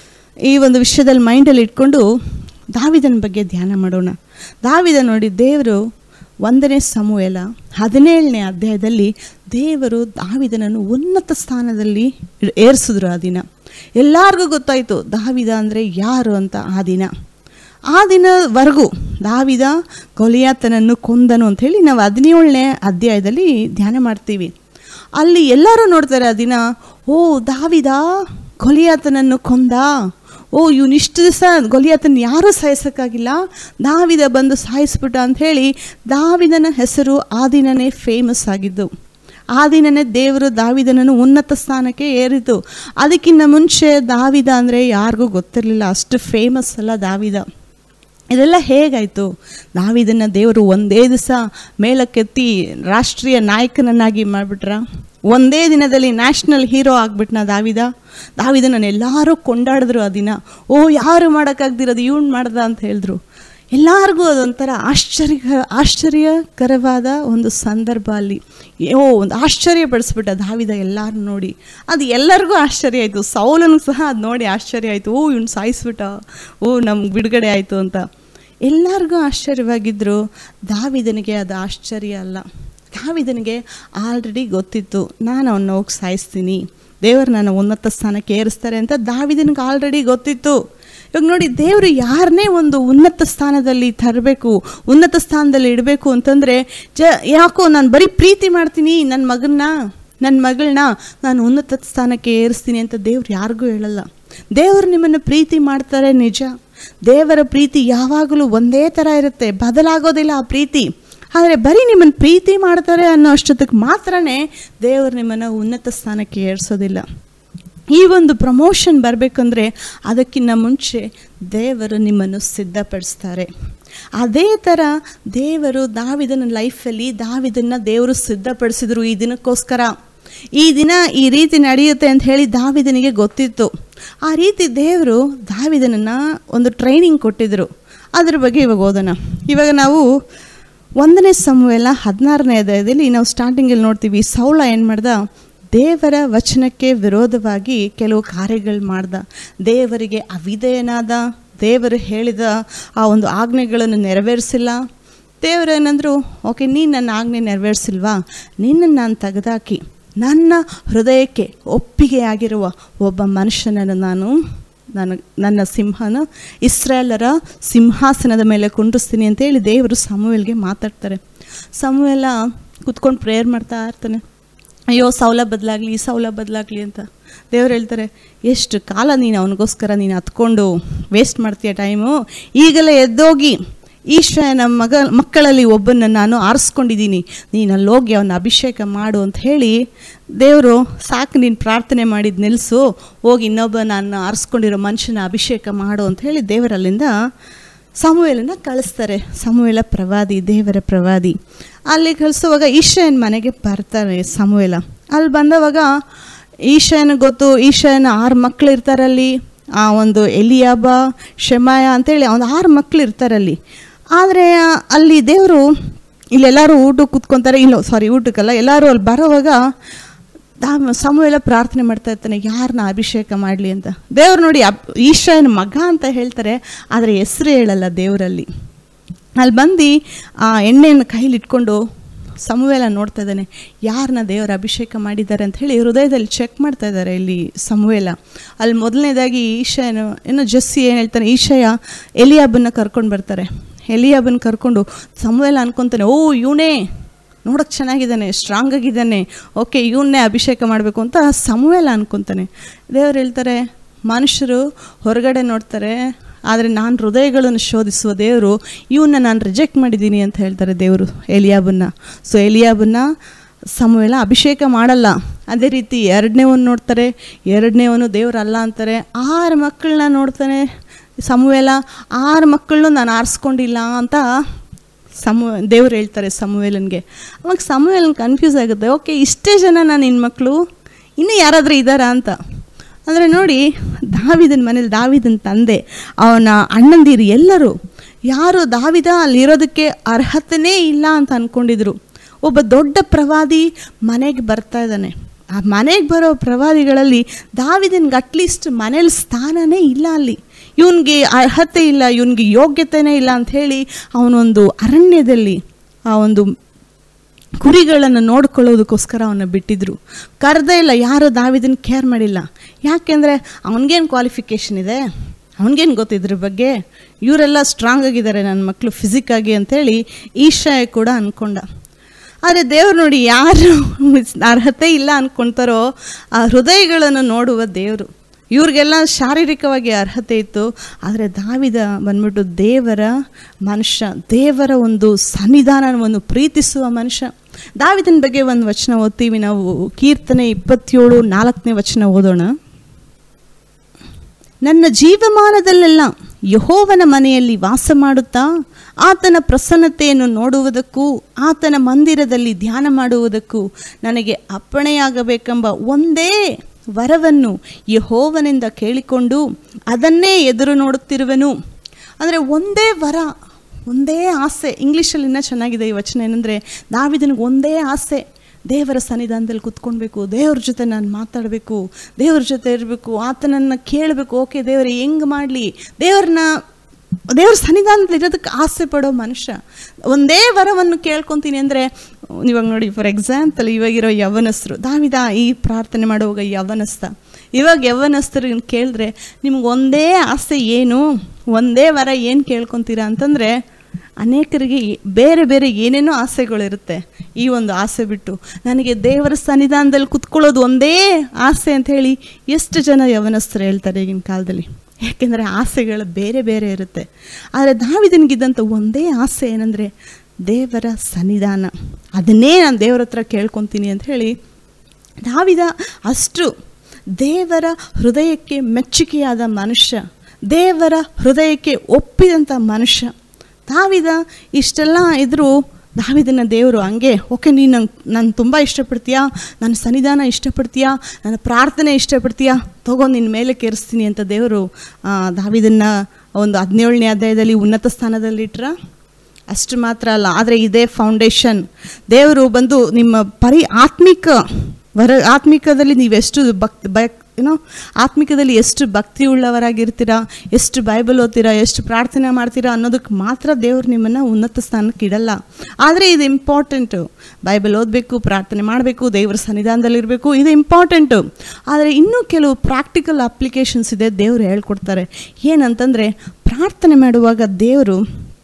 ಈ ಒಂದು ವಿಷಯದಲ್ಲಿ ಮೈಂಡಲ್ಲಿ ಇಟ್ಕೊಂಡು ದಾವಿದನ ಬಗ್ಗೆ ಧ್ಯಾನ ಮಾಡೋಣ ದಾವಿದ ನೋಡಿ ದೇವರು ಒಂದನೇ ಸಮೂಹಲ ಹದಿನೇಳನೇ ಅಧ್ಯಾಯದಲ್ಲಿ ದೇವರು ದಾವಿದನನ್ನು ಉನ್ನತ ಸ್ಥಾನದಲ್ಲಿ ಏರಿಸಿದ್ರು ಆ ದಿನ ಎಲ್ಲರಿಗೂ ಗೊತ್ತಾಯಿತು ದಾವಿದ ಅಂದರೆ ಯಾರು ಅಂತ ಆ ದಿನ ಆ ದಿನವರೆಗೂ ದಾವಿದ ಕೊಲಿಯಾತನನ್ನು ಕೊಂದನು ಅಂಥೇಳಿ ನಾವು ಹದಿನೇಳನೇ ಅಧ್ಯಾಯದಲ್ಲಿ ಧ್ಯಾನ ಮಾಡ್ತೀವಿ ಅಲ್ಲಿ ಎಲ್ಲರೂ ನೋಡ್ತಾರೆ ಆ ದಿನ ಓ ದಾವಿದ ಕೊಲಿಯಾತನನ್ನು ಕೊಂದ ಓ ಇವನು ಇಷ್ಟು ದಿವಸ ಗೊಲಿಯಾತನ ಯಾರೂ ಸಾಯಿಸೋಕ್ಕಾಗಿಲ್ಲ ದಾವಿದ ಬಂದು ಸಾಯಿಸ್ಬಿಟ್ಟ ಅಂಥೇಳಿ ದಾವಿದನ ಹೆಸರು ಆ ದಿನನೇ ಫೇಮಸ್ ಆಗಿದ್ದು ಆ ದಿನನೇ ದೇವರು ದಾವಿದನನ್ನು ಉನ್ನತ ಸ್ಥಾನಕ್ಕೆ ಏರಿತು ಅದಕ್ಕಿಂತ ಮುಂಚೆ ದಾವಿದ ಅಂದರೆ ಯಾರಿಗೂ ಗೊತ್ತಿರಲಿಲ್ಲ ಅಷ್ಟು ಫೇಮಸ್ ಅಲ್ಲ ದಾವಿದ ಇದೆಲ್ಲ ಹೇಗಾಯಿತು ದಾವಿದನ್ನು ದೇವರು ಒಂದೇ ದಿವಸ ಮೇಲಕ್ಕೆತ್ತಿ ರಾಷ್ಟ್ರೀಯ ನಾಯಕನನ್ನಾಗಿ ಮಾಡಿಬಿಟ್ರ ಒಂದೇ ದಿನದಲ್ಲಿ ನ್ಯಾಷನಲ್ ಹೀರೋ ಆಗ್ಬಿಟ್ನ ದಾವಿದ ದಾವಿದನನ್ನು ಎಲ್ಲರೂ ಕೊಂಡಾಡಿದ್ರು ಆ ದಿನ ಓ ಯಾರು ಮಾಡೋಕ್ಕಾಗ್ದಿರೋದು ಇವ್ನು ಮಾಡ್ದ ಅಂತ ಹೇಳಿದ್ರು ಎಲ್ಲರಿಗೂ ಅದೊಂಥರ ಆಶ್ಚರ್ಯ ಆಶ್ಚರ್ಯಕರವಾದ ಒಂದು ಸಂದರ್ಭ ಅಲ್ಲಿ ಓ ಒಂದು ಆಶ್ಚರ್ಯಪಡಿಸ್ಬಿಟ್ಟ ದಾವಿದ ಎಲ್ಲರೂ ನೋಡಿ ಅದು ಎಲ್ಲರಿಗೂ ಆಶ್ಚರ್ಯ ಆಯಿತು ಸೌಲನು ಸಹ ಅದು ನೋಡಿ ಆಶ್ಚರ್ಯ ಆಯಿತು ಓ ಇವ್ನು ಸಾಯಿಸ್ಬಿಟ್ಟ ಓ ನಮ್ಗೆ ಬಿಡುಗಡೆ ಆಯಿತು ಅಂತ ಎಲ್ಲರಿಗೂ ಆಶ್ಚರ್ಯವಾಗಿದ್ದರು ದಾವಿದನಿಗೆ ಅದು ಆಶ್ಚರ್ಯ ಅಲ್ಲ ದಾವಿದನಿಗೆ ಆಲ್ರೆಡಿ ಗೊತ್ತಿತ್ತು ನಾನು ಅವನ್ನ ಹೋಗಿ ಸಾಯಿಸ್ತೀನಿ ದೇವರು ನನ್ನ ಉನ್ನತ ಸ್ಥಾನಕ್ಕೆ ಏರಿಸ್ತಾರೆ ಅಂತ ದಾವಿದನಿಗೆ ಆಲ್ರೆಡಿ ಗೊತ್ತಿತ್ತು ಇವಾಗ ನೋಡಿ ದೇವರು ಯಾರನ್ನೇ ಒಂದು ಉನ್ನತ ಸ್ಥಾನದಲ್ಲಿ ತರಬೇಕು ಉನ್ನತ ಸ್ಥಾನದಲ್ಲಿ ಇಡಬೇಕು ಅಂತಂದರೆ ಜ ಯಾಕೋ ನಾನು ಬರೀ ಪ್ರೀತಿ ಮಾಡ್ತೀನಿ ನನ್ನ ಮಗನ್ನ ನನ್ನ ಮಗಳನ್ನ ನಾನು ಉನ್ನತ ಸ್ಥಾನಕ್ಕೆ ಏರಿಸ್ತೀನಿ ಅಂತ ದೇವ್ರು ಯಾರಿಗೂ ಹೇಳಲ್ಲ ದೇವರು ನಿಮ್ಮನ್ನು ಪ್ರೀತಿ ಮಾಡ್ತಾರೆ ನಿಜ ದೇವರ ಪ್ರೀತಿ ಯಾವಾಗಲೂ ಒಂದೇ ಥರ ಇರುತ್ತೆ ಬದಲಾಗೋದಿಲ್ಲ ಆ ಪ್ರೀತಿ ಆದರೆ ಬರೀ ನಿಮ್ಮನ್ನು ಪ್ರೀತಿ ಮಾಡ್ತಾರೆ ಅನ್ನೋ ಅಷ್ಟೊತ್ತಿಗೆ ಮಾತ್ರನೇ ದೇವರು ನಿಮ್ಮನ್ನು ಉನ್ನತ ಸ್ಥಾನಕ್ಕೆ ಏರಿಸೋದಿಲ್ಲ ಈ ಒಂದು ಪ್ರಮೋಷನ್ ಬರಬೇಕಂದ್ರೆ ಅದಕ್ಕಿಂತ ಮುಂಚೆ ದೇವರು ನಿಮ್ಮನ್ನು ಸಿದ್ಧಪಡಿಸ್ತಾರೆ ಅದೇ ಥರ ದೇವರು ದಾವಿದನ ಲೈಫಲ್ಲಿ ದಾವಿದನ್ನ ದೇವರು ಸಿದ್ಧಪಡಿಸಿದ್ರು ಈ ದಿನಕ್ಕೋಸ್ಕರ ಈ ದಿನ ಈ ರೀತಿ ನಡೆಯುತ್ತೆ ಅಂತ ಹೇಳಿ ದಾವಿದನಿಗೆ ಗೊತ್ತಿತ್ತು ಆ ರೀತಿ ದೇವರು ದಾವಿದನನ್ನು ಒಂದು ಟ್ರೈನಿಂಗ್ ಕೊಟ್ಟಿದ್ದರು ಅದ್ರ ಬಗ್ಗೆ ಇವಾಗ ಓದೋಣ ಇವಾಗ ನಾವು ಒಂದನೇ ಸಮೂಹೆಲ್ಲ ಹದಿನಾರನೇ ಅಧ್ಯಾಯದಲ್ಲಿ ನಾವು ಸ್ಟಾರ್ಟಿಂಗಲ್ಲಿ ನೋಡ್ತೀವಿ ಸೌಳ ಏನು ಮಾಡ್ದ ದೇವರ ವಚನಕ್ಕೆ ವಿರೋಧವಾಗಿ ಕೆಲವು ಕಾರ್ಯಗಳು ಮಾಡ್ದ ದೇವರಿಗೆ ಅವಿಧೇಯನಾದ ದೇವರು ಹೇಳಿದ ಆ ಒಂದು ಆಜ್ಞೆಗಳನ್ನು ನೆರವೇರಿಸಿಲ್ಲ ದೇವರು ಏನಂದ್ರು ಓಕೆ ನೀನು ನನ್ನ ಆಜ್ಞೆ ನೆರವೇರಿಸಿಲ್ವಾ ನಿನ್ನನ್ನು ನಾನು ತೆಗೆದಾಕಿ ನನ್ನ ಹೃದಯಕ್ಕೆ ಒಪ್ಪಿಗೆಯಾಗಿರುವ ಒಬ್ಬ ಮನುಷ್ಯನನ್ನು ನಾನು ನಾನು ನನ್ನ ಸಿಂಹನ ಇಸ್ರಾಯೇಲರ ಸಿಂಹಾಸನದ ಮೇಲೆ ಕುಂಡ್ರಿಸ್ತೀನಿ ಅಂತೇಳಿ ದೇವರು ಸಮುವೆಲ್ಗೆ ಮಾತಾಡ್ತಾರೆ ಸಮುವೆಲ್ಲ ಕುತ್ಕೊಂಡು ಪ್ರೇಯರ್ ಮಾಡ್ತಾ ಇರ್ತಾನೆ ಅಯ್ಯೋ ಸೌಲ ಬದಲಾಗಲಿ ಸೌಲ ಬದಲಾಗಲಿ ಅಂತ ದೇವ್ರು ಹೇಳ್ತಾರೆ ಎಷ್ಟು ಕಾಲ ನೀನು ಅವನಿಗೋಸ್ಕರ ನೀನು ಹತ್ಕೊಂಡು ವೇಸ್ಟ್ ಮಾಡ್ತೀಯ ಟೈಮು ಈಗಲೇ ಎದ್ದೋಗಿ ಈಶ್ವರನ ಮಗ ಮಕ್ಕಳಲ್ಲಿ ಒಬ್ಬನ್ನು ನಾನು ಆರಿಸ್ಕೊಂಡಿದ್ದೀನಿ ನೀನು ಅಲ್ಲಿ ಹೋಗಿ ಅವನ ಅಭಿಷೇಕ ಮಾಡು ಅಂತ ಹೇಳಿ ದೇವರು ಸಾಕು ನೀನು ಪ್ರಾರ್ಥನೆ ಮಾಡಿದ್ದು ನಿಲ್ಲಿಸು ಹೋಗಿ ಇನ್ನೊಬ್ಬ ನಾನು ಆರಿಸ್ಕೊಂಡಿರೋ ಮನುಷ್ಯನ ಅಭಿಷೇಕ ಮಾಡು ಅಂತ ಹೇಳಿ ದೇವರಲ್ಲಿಂದ ಸಮುವೇಲನ ಕಳಿಸ್ತಾರೆ ಸಮುವೇಲ ಪ್ರವಾದಿ ದೇವರ ಪ್ರವಾದಿ ಅಲ್ಲಿ ಕಳಿಸುವಾಗ ಈಶಯನ ಮನೆಗೆ ಬರ್ತಾರೆ ಸಮುವೇಲ ಅಲ್ಲಿ ಬಂದವಾಗ ಈಶಯನ ಗೊತ್ತು ಈಶಯನ ಆರು ಮಕ್ಕಳು ಇರ್ತಾರಲ್ಲಿ ಆ ಒಂದು ಎಲಿಯಾಬ ಶಮಾಯ ಅಂತೇಳಿ ಒಂದು ಆರು ಮಕ್ಕಳು ಇರ್ತಾರಲ್ಲಿ ಆದರೆ ಅಲ್ಲಿ ದೇವರು ಇಲ್ಲೆಲ್ಲರೂ ಊಟಕ್ಕೆ ಕೂತ್ಕೊತಾರೆ ಇಲ್ಲ ಸಾರಿ ಊಟಕ್ಕಲ್ಲ ಎಲ್ಲರೂ ಅಲ್ಲಿ ಬರೋವಾಗ ದಾ ಸಮುವೆಲ್ಲ ಪ್ರಾರ್ಥನೆ ಮಾಡ್ತಾ ಇರ್ತಾನೆ ಯಾರನ್ನ ಅಭಿಷೇಕ ಮಾಡಲಿ ಅಂತ ದೇವ್ರು ನೋಡಿ ಅಬ್ ಈಶ್ವರನ ಮಗ ಅಂತ ಹೇಳ್ತಾರೆ ಆದರೆ ಹೆಸರು ಹೇಳಲ್ಲ ದೇವರಲ್ಲಿ ಅಲ್ಲಿ ಬಂದು ಆ ಎಣ್ಣೆಯನ್ನು ಕೈಲಿ ಇಟ್ಕೊಂಡು ಸಮುವೆಲ ನೋಡ್ತಾ ಇದ್ದಾನೆ ಯಾರನ್ನ ದೇವರ ಅಭಿಷೇಕ ಮಾಡಿದ್ದಾರೆ ಅಂತ ಹೇಳಿ ಹೃದಯದಲ್ಲಿ ಚೆಕ್ ಮಾಡ್ತಾ ಇದ್ದಾರೆ ಇಲ್ಲಿ ಸಮುವೇಲ ಅಲ್ಲಿ ಮೊದಲನೇದಾಗಿ ಈಶಯನು ಏನು ಜಸ್ಸಿ ಏನು ಹೇಳ್ತಾನೆ ಈಶಯ ಎಲಿಯಾಬನ್ನ ಕರ್ಕೊಂಡು ಬರ್ತಾರೆ ಎಲಿಯಾಬನ್ನ ಕರ್ಕೊಂಡು ಸಮುವೇಲ ಅನ್ಕೊತಾನೆ ಓ ಇವನೇ ನೋಡೋಕೆ ಚೆನ್ನಾಗಿದ್ದಾನೆ ಸ್ಟ್ರಾಂಗ್ ಆಗಿದ್ದಾನೆ ಓಕೆ ಇವನ್ನೇ ಅಭಿಷೇಕ ಮಾಡಬೇಕು ಅಂತ ಸಮುವೇಲ ಅನ್ಕೊತಾನೆ ದೇವ್ರು ಹೇಳ್ತಾರೆ ಮನುಷ್ಯರು ಹೊರಗಡೆ ನೋಡ್ತಾರೆ ಆದರೆ ನಾನು ಹೃದಯಗಳನ್ನು ಶೋಧಿಸುವ ದೇವರು ಇವನ್ನ ನಾನು ರಿಜೆಕ್ಟ್ ಮಾಡಿದ್ದೀನಿ ಅಂತ ಹೇಳ್ತಾರೆ ದೇವರು ಎಲಿಯಾಬನ್ನ ಸೊ ಎಲಿಯಾಬನ್ನ ಸಮುವೇಲ ಅಭಿಷೇಕ ಮಾಡಲ್ಲ ಅದೇ ರೀತಿ ಎರಡನೇವನು ನೋಡ್ತಾರೆ ಎರಡನೇವನು ದೇವರಲ್ಲ ಅಂತಾರೆ ಆರು ಮಕ್ಕಳನ್ನ ನೋಡ್ತಾನೆ ಸಮುವೇಲ ಆರು ಮಕ್ಕಳನ್ನು ನಾನು ಆರಿಸ್ಕೊಂಡಿಲ್ಲ ಅಂತ ಸಮು ದೇವ್ರು ಹೇಳ್ತಾರೆ ಸಮುವೇಲನ್ಗೆ ಅವಾಗ ಸಮುವೇಲನ್ ಕನ್ಫ್ಯೂಸ್ ಆಗುತ್ತೆ ಓಕೆ ಇಷ್ಟೇ ಜನ ನಾನು ನಿನ್ನ ಮಕ್ಕಳು ಇನ್ನೂ ಯಾರಾದರೂ ಇದ್ದಾರಾ ಅಂತ ಅಂದರೆ ನೋಡಿ ದಾವಿದನ ಮನೇಲಿ ದಾವಿದನ ತಂದೆ ಅವನ ಅಣ್ಣಂದಿರು ಎಲ್ಲರೂ ಯಾರು ದಾವಿದ ಅಲ್ಲಿರೋದಕ್ಕೆ ಅರ್ಹತೆನೇ ಇಲ್ಲ ಅಂತ ಅಂದ್ಕೊಂಡಿದ್ರು ಒಬ್ಬ ದೊಡ್ಡ ಪ್ರವಾದಿ ಮನೆಗೆ ಬರ್ತಾ ಇದ್ದಾನೆ ಆ ಮನೆಗೆ ಬರೋ ಪ್ರವಾದಿಗಳಲ್ಲಿ ದಾವಿದನ್ಗೆ ಅಟ್ಲೀಸ್ಟ್ ಮನೇಲಿ ಸ್ಥಾನನೇ ಇಲ್ಲ ಅಲ್ಲಿ ಇವನಿಗೆ ಅರ್ಹತೆ ಇಲ್ಲ ಇವನಿಗೆ ಯೋಗ್ಯತೆನೇ ಇಲ್ಲ ಅಂತ ಹೇಳಿ ಅವನೊಂದು ಅರಣ್ಯದಲ್ಲಿ ಆ ಒಂದು ಕುರಿಗಳನ್ನು ನೋಡ್ಕೊಳ್ಳೋದಕ್ಕೋಸ್ಕರ ಅವನ್ನ ಬಿಟ್ಟಿದ್ರು ಕರೆದೇ ಇಲ್ಲ ಯಾರು ದಾವಿದನ್ ಕೇರ್ ಮಾಡಿಲ್ಲ ಯಾಕೆಂದರೆ ಅವನಿಗೇನು ಕ್ವಾಲಿಫಿಕೇಷನ್ ಇದೆ ಅವನಿಗೇನು ಗೊತ್ತಿದ್ರ ಬಗ್ಗೆ ಇವರೆಲ್ಲ ಸ್ಟ್ರಾಂಗ್ ಆಗಿದ್ದಾರೆ ನನ್ನ ಮಕ್ಕಳು ಫಿಸಿಕ್ಕಾಗಿ ಅಂಥೇಳಿ ಈಶಾಯ ಕೂಡ ಅಂದ್ಕೊಂಡ ಆದರೆ ದೇವ್ರು ನೋಡಿ ಯಾರು ಅರ್ಹತೆ ಇಲ್ಲ ಅಂದ್ಕೊಳ್ತಾರೋ ಆ ಹೃದಯಗಳನ್ನು ನೋಡುವ ದೇವರು ಇವ್ರಿಗೆಲ್ಲ ಶಾರೀರಿಕವಾಗಿ ಅರ್ಹತೆ ಇತ್ತು ಆದರೆ ದಾವಿದ ಬಂದ್ಬಿಟ್ಟು ದೇವರ ಮನುಷ್ಯ ದೇವರ ಒಂದು ಸನ್ನಿಧಾನವನ್ನು ಪ್ರೀತಿಸುವ ಮನುಷ್ಯ ದಾವಿದನ ಬಗ್ಗೆ ಒಂದು ವಚನ ಓದ್ತೀವಿ ನಾವು ಕೀರ್ತನೆ ಇಪ್ಪತ್ತೇಳು ನಾಲ್ಕನೇ ವಚನ ಓದೋಣ ನನ್ನ ಜೀವಮಾನದಲ್ಲೆಲ್ಲ ಯಹೋವನ ಮನೆಯಲ್ಲಿ ವಾಸ ಮಾಡುತ್ತಾ ಆತನ ಪ್ರಸನ್ನತೆಯನ್ನು ನೋಡುವುದಕ್ಕೂ ಆತನ ಮಂದಿರದಲ್ಲಿ ಧ್ಯಾನ ಮಾಡುವುದಕ್ಕೂ ನನಗೆ ಅಪ್ಪಣೆಯಾಗಬೇಕೆಂಬ ಒಂದೇ ವರವನ್ನು ಯಹೋವನಿಂದ ಕೇಳಿಕೊಂಡು ಅದನ್ನೇ ಎದುರು ನೋಡುತ್ತಿರುವೆನು ಅಂದರೆ ಒಂದೇ ವರ ಒಂದೇ ಆಸೆ ಇಂಗ್ಲೀಷಲ್ಲಿ ಇನ್ನೂ ಚೆನ್ನಾಗಿದೆ ಈ ವಚನ ಏನಂದರೆ ನಾವಿದನಿಗೆ ಒಂದೇ ಆಸೆ ದೇವರ ಸನ್ನಿಧಾನದಲ್ಲಿ ಕುತ್ಕೊಳ್ಬೇಕು ದೇವ್ರ ಜೊತೆ ನಾನು ಮಾತಾಡಬೇಕು ದೇವ್ರ ಜೊತೆ ಇರಬೇಕು ಆತನನ್ನು ಕೇಳಬೇಕು ಓಕೆ ದೇವರು ಹೆಂಗೆ ಮಾಡಲಿ ದೇವ್ರನ್ನ ದೇವ್ರ ಸನ್ನಿಧಾನದಲ್ಲಿ ಇರೋದಕ್ಕೆ ಆಸೆ ಪಡೋ ಮನುಷ್ಯ ಒಂದೇ ವರವನ್ನು ಕೇಳ್ಕೊತೀನಿ ಅಂದರೆ ಇವಾಗ ನೋಡಿ ಫಾರ್ ಎಕ್ಸಾಂಪಲ್ ಇವಾಗಿರೋ ಯವನಸ್ಥರು ದಾವಿದ ಈ ಪ್ರಾರ್ಥನೆ ಮಾಡುವಾಗ ಯವನಸ್ಥ ಇವಾಗ ಯವನಸ್ಥರು ಕೇಳಿದ್ರೆ ನಿಮ್ಗೆ ಒಂದೇ ಆಸೆ ಏನು ಒಂದೇ ವರ ಏನು ಕೇಳ್ಕೊತೀರಾ ಅಂತಂದರೆ ಅನೇಕರಿಗೆ ಬೇರೆ ಬೇರೆ ಏನೇನೋ ಆಸೆಗಳಿರುತ್ತೆ ಈ ಒಂದು ಆಸೆ ಬಿಟ್ಟು ನನಗೆ ದೇವರ ಸನ್ನಿಧಾನದಲ್ಲಿ ಕುತ್ಕೊಳ್ಳೋದು ಒಂದೇ ಆಸೆ ಅಂತ ಹೇಳಿ ಎಷ್ಟು ಜನ ಯವನಸ್ಥರು ಹೇಳ್ತಾರೆ ಈಗಿನ ಕಾಲದಲ್ಲಿ ಯಾಕೆಂದರೆ ಆಸೆಗಳು ಬೇರೆ ಬೇರೆ ಇರುತ್ತೆ ಆದರೆ ದಾವಿದನಿಗಿದ್ದಂಥ ಒಂದೇ ಆಸೆ ಏನಂದರೆ ದೇವರ ಸನ್ನಿಧಾನ ಅದನ್ನೇ ನಾನು ದೇವರ ಹತ್ರ ಕೇಳ್ಕೊತೀನಿ ಅಂತ ಹೇಳಿ ದಾವಿದ ಅಷ್ಟು ದೇವರ ಹೃದಯಕ್ಕೆ ಮೆಚ್ಚುಗೆಯಾದ ಮನುಷ್ಯ ದೇವರ ಹೃದಯಕ್ಕೆ ಒಪ್ಪಿದಂಥ ಮನುಷ್ಯ ದಾವಿದ ಇಷ್ಟೆಲ್ಲ ಇದ್ದರೂ ದಾವಿದನ ದೇವರು ಹಂಗೆ ಓಕೆ ನೀನು ನಂಗೆ ನಾನು ತುಂಬ ಇಷ್ಟಪಡ್ತೀಯಾ ನನ್ನ ಸನ್ನಿಧಾನ ಇಷ್ಟಪಡ್ತೀಯಾ ನನ್ನ ಪ್ರಾರ್ಥನೆ ಇಷ್ಟಪಡ್ತೀಯಾ ತಗೋ ನಿನ್ನ ಮೇಲೆ ಕೇರಿಸ್ತೀನಿ ಅಂತ ದೇವರು ದಾವಿದನ್ನ ಒಂದು ಹದಿನೇಳನೇ ಅಧ್ಯಾಯದಲ್ಲಿ ಉನ್ನತ ಸ್ಥಾನದಲ್ಲಿಟ್ರ ಅಷ್ಟು ಮಾತ್ರ ಅಲ್ಲ ಆದರೆ ಇದೇ ಫೌಂಡೇಶನ್ ದೇವರು ಬಂದು ನಿಮ್ಮ ಪರಿ ಆತ್ಮಿಕ ವರ ಆತ್ಮಿಕದಲ್ಲಿ ನೀವೆಷ್ಟು ಭಕ್ ಬಕ್ ಏನೋ ಆತ್ಮಿಕದಲ್ಲಿ ಎಷ್ಟು ಭಕ್ತಿ ಉಳ್ಳವರಾಗಿರ್ತೀರಾ ಎಷ್ಟು ಬೈಬಲ್ ಓದ್ತೀರಾ ಎಷ್ಟು ಪ್ರಾರ್ಥನೆ ಮಾಡ್ತೀರಾ ಅನ್ನೋದಕ್ಕೆ ಮಾತ್ರ ದೇವ್ರು ನಿಮ್ಮನ್ನು ಉನ್ನತ ಸ್ಥಾನಕ್ಕೆ ಇಡಲ್ಲ ಆದರೆ ಇದು ಇಂಪಾರ್ಟೆಂಟು ಬೈಬಲ್ ಓದಬೇಕು ಪ್ರಾರ್ಥನೆ ಮಾಡಬೇಕು ದೇವರ ಸನ್ನಿಧಾನದಲ್ಲಿರಬೇಕು ಇದು ಇಂಪಾರ್ಟೆಂಟು ಆದರೆ ಇನ್ನೂ ಕೆಲವು ಪ್ರಾಕ್ಟಿಕಲ್ ಅಪ್ಲಿಕೇಶನ್ಸ್ ಇದೆ ದೇವರು ಹೇಳ್ಕೊಡ್ತಾರೆ ಏನಂತಂದರೆ ಪ್ರಾರ್ಥನೆ ಮಾಡುವಾಗ ದೇವರು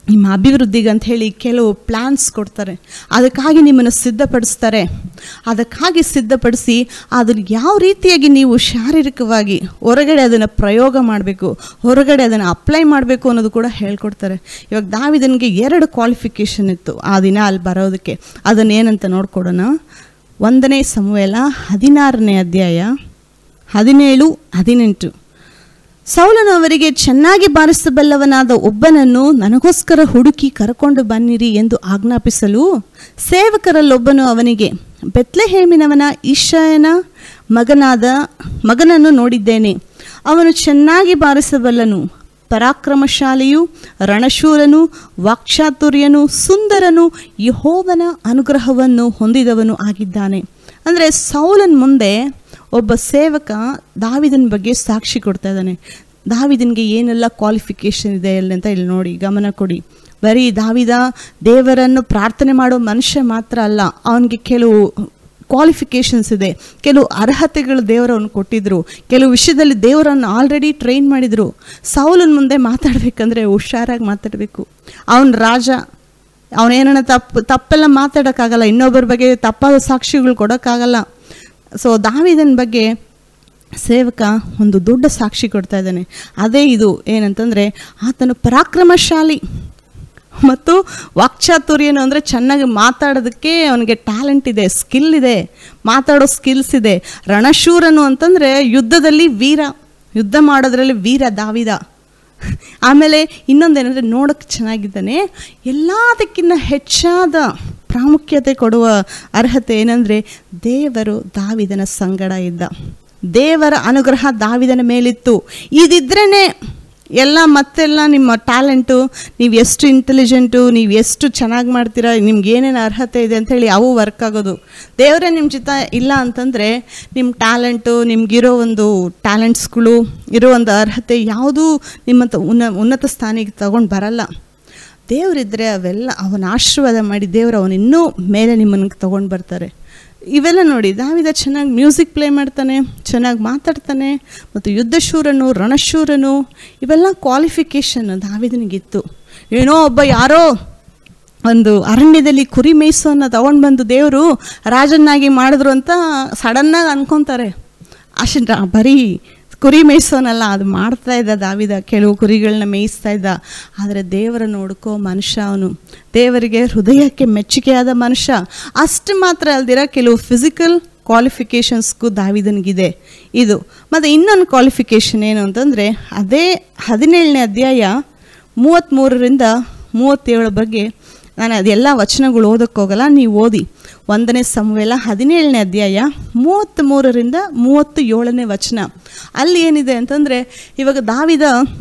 ನಿಮ್ಮ ಅಭಿವೃದ್ಧಿಗೆ ಅಂತ ಹೇಳಿ ಕೆಲವು ಪ್ಲ್ಯಾನ್ಸ್ ಕೊಡ್ತಾರೆ ಅದಕ್ಕಾಗಿ ನಿಮ್ಮನ್ನು ಸಿದ್ಧಪಡಿಸ್ತಾರೆ ಅದಕ್ಕಾಗಿ ಸಿದ್ಧಪಡಿಸಿ ಅದನ್ನು ಯಾವ ರೀತಿಯಾಗಿ ನೀವು ಶಾರೀರಿಕವಾಗಿ ಹೊರಗಡೆ ಅದನ್ನು ಪ್ರಯೋಗ ಮಾಡಬೇಕು ಹೊರಗಡೆ ಅದನ್ನು ಅಪ್ಲೈ ಮಾಡಬೇಕು ಅನ್ನೋದು ಕೂಡ ಹೇಳ್ಕೊಡ್ತಾರೆ ಇವಾಗ ದಾವಿದನಿಗೆ ಎರಡು ಕ್ವಾಲಿಫಿಕೇಷನ್ ಇತ್ತು ಆ ದಿನ ಅಲ್ಲಿ ಬರೋದಕ್ಕೆ ಅದನ್ನೇನಂತ ನೋಡ್ಕೊಡೋಣ ಒಂದನೇ ಸಮುವೇಲ ಹದಿನಾರನೇ ಅಧ್ಯಾಯ ಹದಿನೇಳು ಹದಿನೆಂಟು ಸೌಲನು ಅವರಿಗೆ ಚೆನ್ನಾಗಿ ಬಾರಿಸಬಲ್ಲವನಾದ ಒಬ್ಬನನ್ನು ನನಗೋಸ್ಕರ ಹುಡುಕಿ ಕರಕೊಂಡು ಬನ್ನಿರಿ ಎಂದು ಆಜ್ಞಾಪಿಸಲು ಸೇವಕರಲ್ಲೊಬ್ಬನು ಅವನಿಗೆ ಬೆತ್ಲೆಹೇಮಿನವನ ಇಷಯನ ಮಗನಾದ ಮಗನನ್ನು ನೋಡಿದ್ದೇನೆ ಅವನು ಚೆನ್ನಾಗಿ ಬಾರಿಸಬಲ್ಲನು ಪರಾಕ್ರಮಶಾಲಿಯು ರಣಶೂರನು ವಾಕ್ಚಾತುರ್ಯನು ಸುಂದರನು ಯಹೋವನ ಅನುಗ್ರಹವನ್ನು ಹೊಂದಿದವನು ಆಗಿದ್ದಾನೆ ಅಂದರೆ ಸೌಲನ್ ಮುಂದೆ ಒಬ್ಬ ಸೇವಕ ದಾವಿದನ ಬಗ್ಗೆ ಸಾಕ್ಷಿ ಕೊಡ್ತಾ ಇದ್ದಾನೆ ದಾವಿದನಿಗೆ ಏನೆಲ್ಲ ಕ್ವಾಲಿಫಿಕೇಷನ್ ಇದೆ ಅಲ್ಲಿ ಅಂತ ಇಲ್ಲಿ ನೋಡಿ ಗಮನ ಕೊಡಿ ಬರೀ ದಾವಿದ ದೇವರನ್ನು ಪ್ರಾರ್ಥನೆ ಮಾಡೋ ಮನುಷ್ಯ ಮಾತ್ರ ಅಲ್ಲ ಅವನಿಗೆ ಕೆಲವು ಕ್ವಾಲಿಫಿಕೇಷನ್ಸ್ ಇದೆ ಕೆಲವು ಅರ್ಹತೆಗಳು ದೇವರವನು ಕೊಟ್ಟಿದ್ರು ಕೆಲವು ವಿಷಯದಲ್ಲಿ ದೇವರನ್ನು ಆಲ್ರೆಡಿ ಟ್ರೈನ್ ಮಾಡಿದರು ಸೌಲನ್ ಮುಂದೆ ಮಾತಾಡಬೇಕಂದ್ರೆ ಹುಷಾರಾಗಿ ಮಾತಾಡಬೇಕು ಅವನ ರಾಜ ಅವನೇನ ತಪ್ಪು ತಪ್ಪೆಲ್ಲ ಮಾತಾಡೋಕ್ಕಾಗಲ್ಲ ಇನ್ನೊಬ್ಬರ ಬಗ್ಗೆ ತಪ್ಪಾದ ಸಾಕ್ಷಿಗಳು ಕೊಡೋಕ್ಕಾಗಲ್ಲ ಸೊ ದಾವಿದನ ಬಗ್ಗೆ ಸೇವಕ ಒಂದು ದೊಡ್ಡ ಸಾಕ್ಷಿ ಕೊಡ್ತಾ ಇದ್ದಾನೆ ಅದೇ ಇದು ಏನಂತಂದರೆ ಆತನು ಪರಾಕ್ರಮಶಾಲಿ ಮತ್ತು ವಾಕ್ಚಾತುರ್ಯನು ಅಂದರೆ ಚೆನ್ನಾಗಿ ಮಾತಾಡೋದಕ್ಕೆ ಅವನಿಗೆ ಟ್ಯಾಲೆಂಟ್ ಇದೆ ಸ್ಕಿಲ್ ಇದೆ ಮಾತಾಡೋ ಸ್ಕಿಲ್ಸ್ ಇದೆ ರಣಶೂರನು ಅಂತಂದರೆ ಯುದ್ಧದಲ್ಲಿ ವೀರ ಯುದ್ಧ ಮಾಡೋದ್ರಲ್ಲಿ ವೀರ ದಾವಿದ ಆಮೇಲೆ ಇನ್ನೊಂದೇನೆಂದರೆ ನೋಡೋಕ್ಕೆ ಚೆನ್ನಾಗಿದ್ದಾನೆ ಎಲ್ಲದಕ್ಕಿಂತ ಹೆಚ್ಚಾದ ಪ್ರಾಮುಖ್ಯತೆ ಕೊಡುವ ಅರ್ಹತೆ ಏನಂದರೆ ದೇವರು ದಾವಿದನ ಸಂಗಡ ಇದ್ದ ದೇವರ ಅನುಗ್ರಹ ದಾವಿದನ ಮೇಲಿತ್ತು ಇದಿದ್ರೇ ಎಲ್ಲ ಮತ್ತೆಲ್ಲ ನಿಮ್ಮ ಟ್ಯಾಲೆಂಟು ನೀವು ಎಷ್ಟು ಇಂಟೆಲಿಜೆಂಟು ನೀವು ಎಷ್ಟು ಚೆನ್ನಾಗಿ ಮಾಡ್ತೀರಾ ನಿಮ್ಗೆ ಏನೇನು ಅರ್ಹತೆ ಇದೆ ಅಂಥೇಳಿ ಅವು ವರ್ಕ್ ಆಗೋದು ದೇವರೇ ನಿಮ್ಮ ಚಿತ್ತ ಇಲ್ಲ ಅಂತಂದರೆ ನಿಮ್ಮ ಟ್ಯಾಲೆಂಟು ನಿಮಗಿರೋ ಒಂದು ಟ್ಯಾಲೆಂಟ್ಸ್ಗಳು ಇರೋ ಒಂದು ಅರ್ಹತೆ ಯಾವುದೂ ನಿಮ್ಮ ತ- ಉನ್ನ ಉನ್ನತ ಸ್ಥಾನಿಗೆ ತಗೊಂಡು ಬರಲ್ಲ ದೇವರಿದ್ದರೆ ಅವೆಲ್ಲ ಅವನ ಆಶೀರ್ವಾದ ಮಾಡಿ ದೇವರು ಅವನು ಇನ್ನೂ ಮೇಲೆ ನಿಮ್ಮನ್ನು ತಗೊಂಡು ಬರ್ತಾರೆ ಇವೆಲ್ಲ ನೋಡಿ ದಾವಿದ ಚೆನ್ನಾಗಿ ಮ್ಯೂಸಿಕ್ ಪ್ಲೇ ಮಾಡ್ತಾನೆ ಚೆನ್ನಾಗಿ ಮಾತಾಡ್ತಾನೆ ಮತ್ತು ಯುದ್ಧಶೂರನು ರಣಶೂರನು ಇವೆಲ್ಲ ಕ್ವಾಲಿಫಿಕೇಷನ್ ದಾವಿದನಿಗಿತ್ತು ಏನೋ ಒಬ್ಬ ಯಾರೋ ಒಂದು ಅರಣ್ಯದಲ್ಲಿ ಕುರಿ ಮೇಯಿಸೋನ್ನ ತಗೊಂಡು ಬಂದು ದೇವರು ರಾಜನ್ನಾಗಿ ಮಾಡಿದ್ರು ಅಂತ ಸಡನ್ನಾಗಿ ಅನ್ಕೊತಾರೆ ಅಷ್ಟು ಬರೀ ಕುರಿ ಮೇಯಿಸೋನಲ್ಲ ಅದು ಮಾಡ್ತಾ ಇದ್ದ ದಾವಿದ ಕೆಲವು ಕುರಿಗಳನ್ನ ಮೇಯಿಸ್ತಾ ಇದ್ದ ಆದರೆ ದೇವರನ್ನು ಹುಡುಕೋ ಮನುಷ್ಯ ಅವನು ದೇವರಿಗೆ ಹೃದಯಕ್ಕೆ ಮೆಚ್ಚುಗೆಯಾದ ಮನುಷ್ಯ ಅಷ್ಟು ಮಾತ್ರ ಅಲ್ದಿರ ಕೆಲವು ಫಿಸಿಕಲ್ ಕ್ವಾಲಿಫಿಕೇಷನ್ಸ್ಗೂ ದಾವಿದನಿಗಿದೆ ಇದು ಮತ್ತು ಇನ್ನೊಂದು ಕ್ವಾಲಿಫಿಕೇಷನ್ ಏನು ಅಂತಂದರೆ ಅದೇ ಹದಿನೇಳನೇ ಅಧ್ಯಾಯ ಮೂವತ್ತ್ಮೂರರಿಂದ ಮೂವತ್ತೇಳು ಬಗ್ಗೆ ನಾನು ಅದೆಲ್ಲ ವಚನಗಳು ಓದಕ್ಕೆ ಹೋಗಲ್ಲ ನೀವು ಓದಿ ಒಂದನೇ ಸಂವೇಲ ಹದಿನೇಳನೇ ಅಧ್ಯಾಯ ಮೂವತ್ತ್ಮೂರರಿಂದ ಮೂವತ್ತು ಏಳನೇ ವಚನ ಅಲ್ಲಿ ಏನಿದೆ ಅಂತಂದರೆ ಇವಾಗ ದಾವಿದ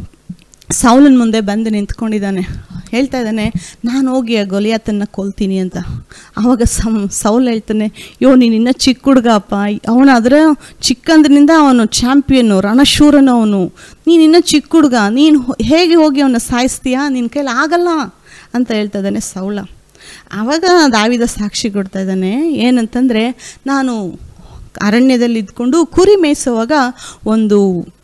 ಸೌಲನ್ ಮುಂದೆ ಬಂದು ನಿಂತ್ಕೊಂಡಿದ್ದಾನೆ ಹೇಳ್ತಾ ಇದ್ದಾನೆ ನಾನು ಹೋಗಿ ಆ ಗೊಲಿಯಾತನ್ನ ಕೊಲ್ತೀನಿ ಅಂತ ಆವಾಗ ಸಂ ಸೌಲ್ ಹೇಳ್ತಾನೆ ಯೋ ನೀನು ಇನ್ನೂ ಚಿಕ್ಕ ಹುಡುಗ ಅಪ್ಪ ಅವನಾದ್ರೆ ಚಿಕ್ಕಂದ್ರಿಂದ ಅವನು ಚಾಂಪಿಯನ್ನು ರಣಶೂರನು ಅವನು ನೀನು ಇನ್ನೂ ಚಿಕ್ಕ ಹುಡುಗ ನೀನು ಹೊ- ಹೇಗೆ ಹೋಗಿ ಅವನ್ನ ಸಾಯಿಸ್ತೀಯಾ ನಿನ್ನ ಕೈಲಿ ಆಗಲ್ಲ ಅಂತ ಹೇಳ್ತಾ ಇದ್ದಾನೆ ಸೌಳ ಆವಾಗ ದಾವಿದ ಸಾಕ್ಷಿ ಕೊಡ್ತಾ ಇದ್ದಾನೆ ಏನಂತಂದರೆ ನಾನು ಅರಣ್ಯದಲ್ಲಿ ಇದ್ಕೊಂಡು ಕುರಿ ಮೇಯಿಸುವಾಗ ಒಂದು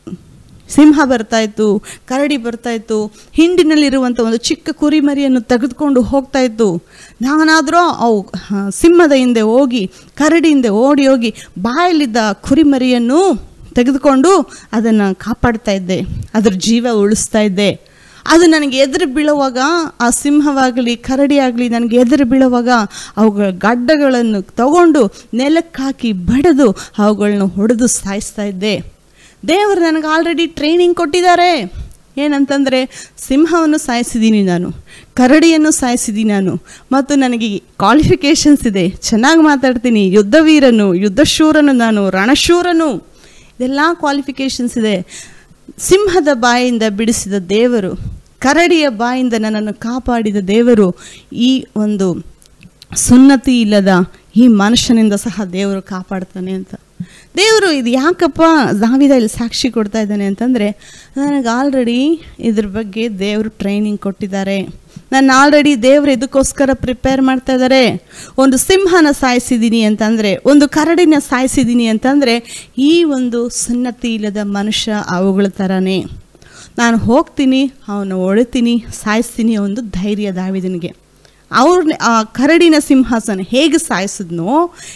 ಸಿಂಹ ಬರ್ತಾಯಿತ್ತು ಕರಡಿ ಬರ್ತಾಯಿತ್ತು ಹಿಂಡಿನಲ್ಲಿರುವಂಥ ಒಂದು ಚಿಕ್ಕ ಕುರಿಮರಿಯನ್ನು ತೆಗೆದುಕೊಂಡು ಹೋಗ್ತಾಯಿತ್ತು ನಾನಾದರೂ ಅವು ಆ, ಸಿಂಹದ ಹಿಂದೆ ಹೋಗಿ ಕರಡಿ ಹಿಂದೆ ಓಡಿ ಹೋಗಿ ಬಾಯಲ್ಲಿದ್ದ ಕುರಿಮರಿಯನ್ನು ತೆಗೆದುಕೊಂಡು ಅದನ್ನು ಕಾಪಾಡ್ತಾ ಇದ್ದೆ ಅದ್ರ ಜೀವ ಉಳಿಸ್ತಾ ಇದ್ದೆ ಅದು ನನಗೆ ಎದುರು ಬೀಳುವಾಗ ಆ ಸಿಂಹವಾಗಲಿ ಕರಡಿ ಆಗಲಿ ನನಗೆ ಎದುರು ಬೀಳುವಾಗ ಅವುಗಳ ಗಡ್ಡಗಳನ್ನು ತಗೊಂಡು ನೆಲಕ್ಕೆ ಹಾಕಿ ಬಡಿದು ಅವುಗಳನ್ನ ಹೊಡೆದು ಸಾಯಿಸ್ತಾ ಇದ್ದೆ ದೇವರು ನನಗೆ ಆಲ್ರೆಡಿ ಟ್ರೈನಿಂಗ್ ಕೊಟ್ಟಿದ್ದಾರೆ ಏನಂತಂದರೆ ಸಿಂಹವನ್ನು ಸಾಯಿಸಿದ್ದೀನಿ ನಾನು ಕರಡಿಯನ್ನು ಸಾಯಿಸಿದ್ದೀನಿ ನಾನು ಮತ್ತು ನನಗೆ ಕ್ವಾಲಿಫಿಕೇಷನ್ಸ್ ಇದೆ ಚೆನ್ನಾಗಿ ಮಾತಾಡ್ತೀನಿ ಯುದ್ಧವೀರನು ಯುದ್ಧಶೂರನು ನಾನು ರಣಶೂರನು ಇದೆಲ್ಲ ಕ್ವಾಲಿಫಿಕೇಷನ್ಸ್ ಇದೆ ಸಿಂಹದ ಬಾಯಿಂದ ಬಿಡಿಸಿದ ದೇವರು ಕರಡಿಯ ಬಾಯಿಂದ ನನ್ನನ್ನು ಕಾಪಾಡಿದ ದೇವರು ಈ ಒಂದು ಸುನ್ನತಿ ಇಲ್ಲದ ಈ ಮನುಷ್ಯನಿಂದ ಸಹ ದೇವರು ಕಾಪಾಡ್ತಾನೆ ಅಂತ ದೇವರು ಇದು ಯಾಕಪ್ಪ ದಾವಿದ ಇಲ್ಲಿ ಸಾಕ್ಷಿ ಕೊಡ್ತಾ ಇದ್ದಾನೆ ಅಂತಂದರೆ ನನಗೆ ಆಲ್ರೆಡಿ ಇದ್ರ ಬಗ್ಗೆ ದೇವರು ಟ್ರೈನಿಂಗ್ ಕೊಟ್ಟಿದ್ದಾರೆ ನಾನು ಆಲ್ರೆಡಿ ದೇವರು ಇದಕ್ಕೋಸ್ಕರ ಪ್ರಿಪೇರ್ ಮಾಡ್ತಾ ಇದ್ದಾರೆ ಒಂದು ಸಿಂಹನ ಸಾಯಿಸಿದ್ದೀನಿ ಅಂತಂದರೆ ಒಂದು ಕರಡಿನ ಸಾಯಿಸಿದ್ದೀನಿ ಅಂತಂದರೆ ಈ ಒಂದು ಸುನ್ನತಿ ಇಲ್ಲದ ಮನುಷ್ಯ ಅವುಗಳ ಥರನೇ ನಾನು ಹೋಗ್ತೀನಿ ಅವನು ಒಳಿತೀನಿ ಸಾಯಿಸ್ತೀನಿ ಒಂದು ಧೈರ್ಯ ದಾವಿದನಿಗೆ ಅವ್ರ ಆ ಕರಡಿನ ಸಿಂಹಾಸನ ಹೇಗೆ ಸಾಯಿಸಿದ್ನೋ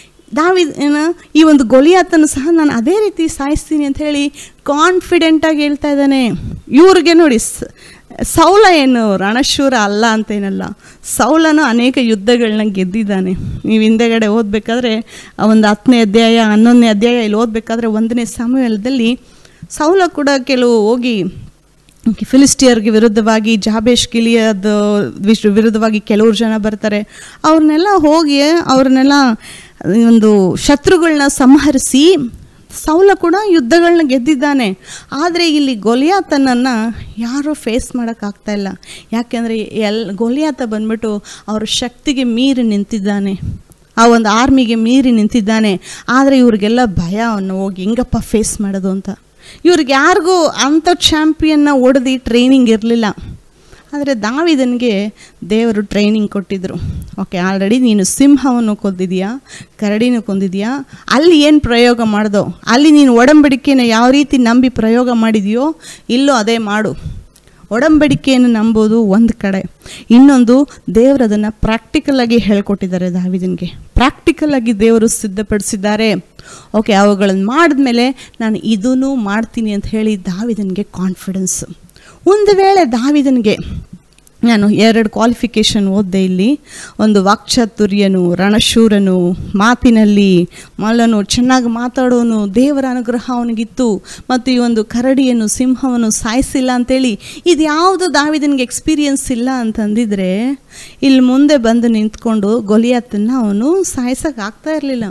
ದಾವಿದನ ಈ ಒಂದು ಗೊಲಿಯಾತನ ಸಹ ನಾನು ಅದೇ ರೀತಿ ಸಾಯಿಸ್ತೀನಿ ಅಂತ ಹೇಳಿ ಕಾನ್ಫಿಡೆಂಟಾಗಿ ಹೇಳ್ತಾ ಇದ್ದಾನೆ ಇವ್ರಿಗೆ ನೋಡಿ ಸ- ಸೌಲ ಏನು ರಣಶೂರ ಅಲ್ಲ ಅಂತೇನಲ್ಲ ಸೌಲನು ಅನೇಕ ಯುದ್ಧಗಳನ್ನ ಗೆದ್ದಿದ್ದಾನೆ ನೀವು ಹಿಂದೆಗಡೆ ಓದಬೇಕಾದ್ರೆ ಆ ಒಂದು ಹತ್ತನೇ ಅಧ್ಯಾಯ ಹನ್ನೊಂದನೇ ಅಧ್ಯಾಯ ಇಲ್ಲಿ ಓದಬೇಕಾದ್ರೆ ಒಂದನೇ ಸಮಯದಲ್ಲಿ ಸೌಲ ಕೂಡ ಕೆಲವು ಹೋಗಿ ಫಿಲಿಸ್ಟಿಯರ್ಗೆ ವಿರುದ್ಧವಾಗಿ ಜಾಬೇಶ್ ಗಿಲಿಯದ ವಿಶ್ ವಿರುದ್ಧವಾಗಿ ಕೆಲವರು ಜನ ಬರ್ತಾರೆ ಅವ್ರನ್ನೆಲ್ಲ ಹೋಗಿ ಅವ್ರನ್ನೆಲ್ಲ ಒಂದು ಶತ್ರುಗಳನ್ನ ಸಂಹರಿಸಿ ಸೌಲ ಕೂಡ ಯುದ್ಧಗಳನ್ನ ಗೆದ್ದಿದ್ದಾನೆ ಆದರೆ ಇಲ್ಲಿ ಗೊಲಿಯಾತನನ್ನು ಯಾರೂ ಫೇಸ್ ಮಾಡೋಕ್ಕಾಗ್ತಾ ಇಲ್ಲ ಯಾಕೆಂದರೆ ಎಲ್ ಗೊಲಿಯಾತ ಬಂದ್ಬಿಟ್ಟು ಅವ್ರ ಶಕ್ತಿಗೆ ಮೀರಿ ನಿಂತಿದ್ದಾನೆ ಆ ಒಂದು ಆರ್ಮಿಗೆ ಮೀರಿ ನಿಂತಿದ್ದಾನೆ ಆದರೆ ಇವ್ರಿಗೆಲ್ಲ ಭಯ ಅವನು ಹೋಗಿ ಹೆಂಗಪ್ಪ ಫೇಸ್ ಮಾಡೋದು ಅಂತ ಇವ್ರಿಗೆ ಯಾರಿಗೂ ಅಂಥ ಚಾಂಪಿಯನ್ನ ಹೊಡೆದು ಟ್ರೈನಿಂಗ್ ಇರಲಿಲ್ಲ ಆದರೆ ದಾವಿದನಿಗೆ ದೇವರು ಟ್ರೈನಿಂಗ್ ಕೊಟ್ಟಿದ್ದರು ಓಕೆ ಆಲ್ರೆಡಿ ನೀನು ಸಿಂಹವನ್ನು ಕೊಂದಿದೆಯಾ ಕರಡಿನೂ ಕೊಂದಿದೆಯಾ ಅಲ್ಲಿ ಏನು ಪ್ರಯೋಗ ಮಾಡ್ದೋ ಅಲ್ಲಿ ನೀನು ಒಡಂಬಡಿಕೆನ ಯಾವ ರೀತಿ ನಂಬಿ ಪ್ರಯೋಗ ಮಾಡಿದೆಯೋ ಇಲ್ಲೂ ಅದೇ ಮಾಡು ಒಡಂಬಡಿಕೆಯನ್ನು ನಂಬೋದು ಒಂದು ಕಡೆ ಇನ್ನೊಂದು ದೇವರು ಅದನ್ನು ಪ್ರಾಕ್ಟಿಕಲಾಗಿ ಹೇಳ್ಕೊಟ್ಟಿದ್ದಾರೆ ದಾವಿದನಿಗೆ ಪ್ರಾಕ್ಟಿಕಲಾಗಿ ದೇವರು ಸಿದ್ಧಪಡಿಸಿದ್ದಾರೆ ಓಕೆ ಅವುಗಳನ್ನು ಮಾಡಿದ್ಮೇಲೆ ನಾನು ಇದೂ ಮಾಡ್ತೀನಿ ಅಂತ ಹೇಳಿ ದಾವಿದನಿಗೆ ಕಾನ್ಫಿಡೆನ್ಸ್ ಒಂದು ವೇಳೆ ದಾವಿದನಿಗೆ ನಾನು ಎರಡು ಕ್ವಾಲಿಫಿಕೇಷನ್ ಓದಿದೆ ಇಲ್ಲಿ ಒಂದು ವಾಕ್ಚಾತುರ್ಯನು ರಣಶೂರನು ಮಾತಿನಲ್ಲಿ ಮಲ್ಲನು ಚೆನ್ನಾಗಿ ಮಾತಾಡೋನು ದೇವರ ಅನುಗ್ರಹ ಅವನಿಗಿತ್ತು ಮತ್ತು ಈ ಒಂದು ಕರಡಿಯನ್ನು ಸಿಂಹವನ್ನು ಸಾಯಿಸಿಲ್ಲ ಅಂತೇಳಿ ಇದು ಯಾವುದು ದಾವಿದನಿಗೆ ಎಕ್ಸ್ಪೀರಿಯನ್ಸ್ ಇಲ್ಲ ಅಂತಂದಿದ್ರೆ ಇಲ್ಲಿ ಮುಂದೆ ಬಂದು ನಿಂತ್ಕೊಂಡು ಗೊಲಿಯತ್ತನ್ನು ಅವನು ಸಾಯಿಸೋಕೆ ಆಗ್ತಾ ಇರಲಿಲ್ಲ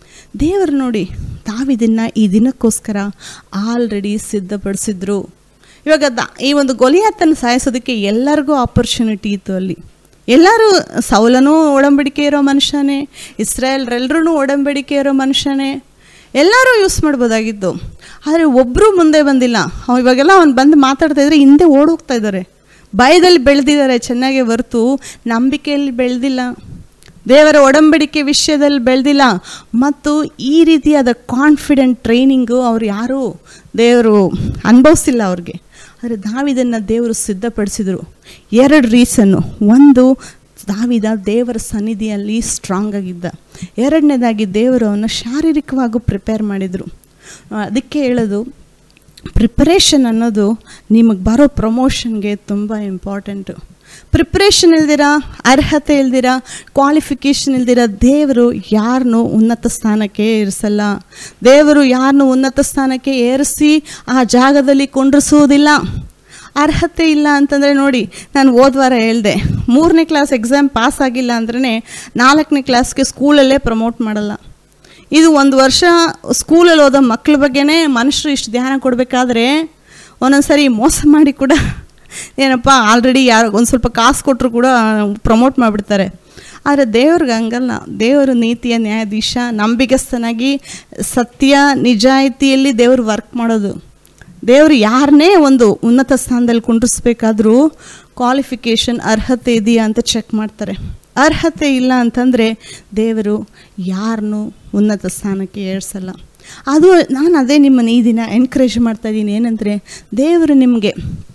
ದೇವರು ನೋಡಿ ದಾವಿದನ್ನ ಈ ದಿನಕ್ಕೋಸ್ಕರ ಆಲ್ರೆಡಿ ಸಿದ್ಧಪಡಿಸಿದ್ರು ಇವಾಗ ದ ಈ ಒಂದು ಗೊಲಿಯಾತನ ಸಾಯಿಸೋದಕ್ಕೆ ಎಲ್ಲರಿಗೂ ಆಪರ್ಚುನಿಟಿ ಇತ್ತು ಅಲ್ಲಿ ಎಲ್ಲರೂ ಸೌಲನೂ ಒಡಂಬಡಿಕೆ ಇರೋ ಮನುಷ್ಯನೇ ಇಸ್ರಾಯಲ್ರೆಲ್ಲರೂ ಒಡಂಬಡಿಕೆ ಇರೋ ಮನುಷ್ಯನೇ ಎಲ್ಲರೂ ಯೂಸ್ ಮಾಡ್ಬೋದಾಗಿತ್ತು ಆದರೆ ಒಬ್ಬರು ಮುಂದೆ ಬಂದಿಲ್ಲ ಅವ ಇವಾಗೆಲ್ಲ ಅವ್ನು ಬಂದು ಮಾತಾಡ್ತಾ ಇದ್ರೆ ಹಿಂದೆ ಓಡೋಗ್ತಾ ಇದ್ದಾರೆ ಭಯದಲ್ಲಿ ಬೆಳೆದಿದ್ದಾರೆ ಚೆನ್ನಾಗಿ ಹೊರ್ತು ನಂಬಿಕೆಯಲ್ಲಿ ಬೆಳೆದಿಲ್ಲ ದೇವರ ಒಡಂಬಡಿಕೆ ವಿಷಯದಲ್ಲಿ ಬೆಳೆದಿಲ್ಲ ಮತ್ತು ಈ ರೀತಿಯಾದ ಕಾನ್ಫಿಡೆಂಟ್ ಟ್ರೈನಿಂಗು ಅವ್ರು ಯಾರೂ ದೇವರು ಅನುಭವಿಸಿಲ್ಲ ಅವ್ರಿಗೆ ಆದರೆ ದಾವಿದನ್ನು ದೇವರು ಸಿದ್ಧಪಡಿಸಿದರು ಎರಡು ರೀಸನ್ನು ಒಂದು ದಾವಿದ ದೇವರ ಸನ್ನಿಧಿಯಲ್ಲಿ ಸ್ಟ್ರಾಂಗ್ ಆಗಿದ್ದ ಎರಡನೇದಾಗಿ ದೇವರು ಅವನ್ನ ಶಾರೀರಿಕವಾಗೂ ಪ್ರಿಪೇರ್ ಮಾಡಿದರು ಅದಕ್ಕೆ ಹೇಳೋದು ಪ್ರಿಪರೇಷನ್ ಅನ್ನೋದು ನಿಮಗೆ ಬರೋ ಪ್ರಮೋಷನ್ಗೆ ತುಂಬ ಇಂಪಾರ್ಟೆಂಟು ಪ್ರಿಪ್ರೇಷನ್ ಇಲ್ದಿರ ಅರ್ಹತೆ ಇಲ್ದಿರ ಕ್ವಾಲಿಫಿಕೇಷನ್ ಇಲ್ದಿರ ದೇವರು ಯಾರನ್ನೂ ಉನ್ನತ ಸ್ಥಾನಕ್ಕೆ ಏರಿಸಲ್ಲ ದೇವರು ಯಾರನ್ನೂ ಉನ್ನತ ಸ್ಥಾನಕ್ಕೆ ಏರಿಸಿ ಆ ಜಾಗದಲ್ಲಿ ಕೊಂಡಿಸುವುದಿಲ್ಲ ಅರ್ಹತೆ ಇಲ್ಲ ಅಂತಂದರೆ ನೋಡಿ ನಾನು ಹೋದ್ವಾರ ಹೇಳಿದೆ ಮೂರನೇ ಕ್ಲಾಸ್ ಎಕ್ಸಾಮ್ ಪಾಸ್ ಆಗಿಲ್ಲ ಅಂದ್ರೆ ನಾಲ್ಕನೇ ಕ್ಲಾಸ್ಗೆ ಸ್ಕೂಲಲ್ಲೇ ಪ್ರಮೋಟ್ ಮಾಡಲ್ಲ ಇದು ಒಂದು ವರ್ಷ ಸ್ಕೂಲಲ್ಲಿ ಓದೋ ಮಕ್ಕಳ ಬಗ್ಗೆನೇ ಮನುಷ್ಯರು ಇಷ್ಟು ಧ್ಯಾನ ಕೊಡಬೇಕಾದ್ರೆ ಒಂದೊಂದು ಸರಿ ಮೋಸ ಮಾಡಿ ಕೂಡ ಏನಪ್ಪ ಆಲ್ರೆಡಿ ಯಾರು ಒಂದು ಸ್ವಲ್ಪ ಕಾಸು ಕೊಟ್ಟರು ಕೂಡ ಪ್ರಮೋಟ್ ಮಾಡಿಬಿಡ್ತಾರೆ ಆದರೆ ದೇವ್ರಿಗೆ ಹಂಗಲ್ಲ ದೇವರು ನೀತಿಯ ನ್ಯಾಯಾಧೀಶ ನಂಬಿಗಸ್ತನಾಗಿ ಸತ್ಯ ನಿಜಾಯಿತಿಯಲ್ಲಿ ದೇವರು ವರ್ಕ್ ಮಾಡೋದು ದೇವರು ಯಾರನ್ನೇ ಒಂದು ಉನ್ನತ ಸ್ಥಾನದಲ್ಲಿ ಕುಂಡ್ರಿಸ್ಬೇಕಾದ್ರೂ ಕ್ವಾಲಿಫಿಕೇಷನ್ ಅರ್ಹತೆ ಇದೆಯಾ ಅಂತ ಚೆಕ್ ಮಾಡ್ತಾರೆ ಅರ್ಹತೆ ಇಲ್ಲ ಅಂತಂದರೆ ದೇವರು ಯಾರನ್ನೂ ಉನ್ನತ ಸ್ಥಾನಕ್ಕೆ ಏರ್ಸಲ್ಲ ಅದು ನಾನು ಅದೇ ನಿಮ್ಮನ್ನು ಈ ದಿನ ಎನ್ಕರೇಜ್ ಮಾಡ್ತಾ ಇದ್ದೀನಿ ಏನಂದರೆ ದೇವರು ನಿಮಗೆ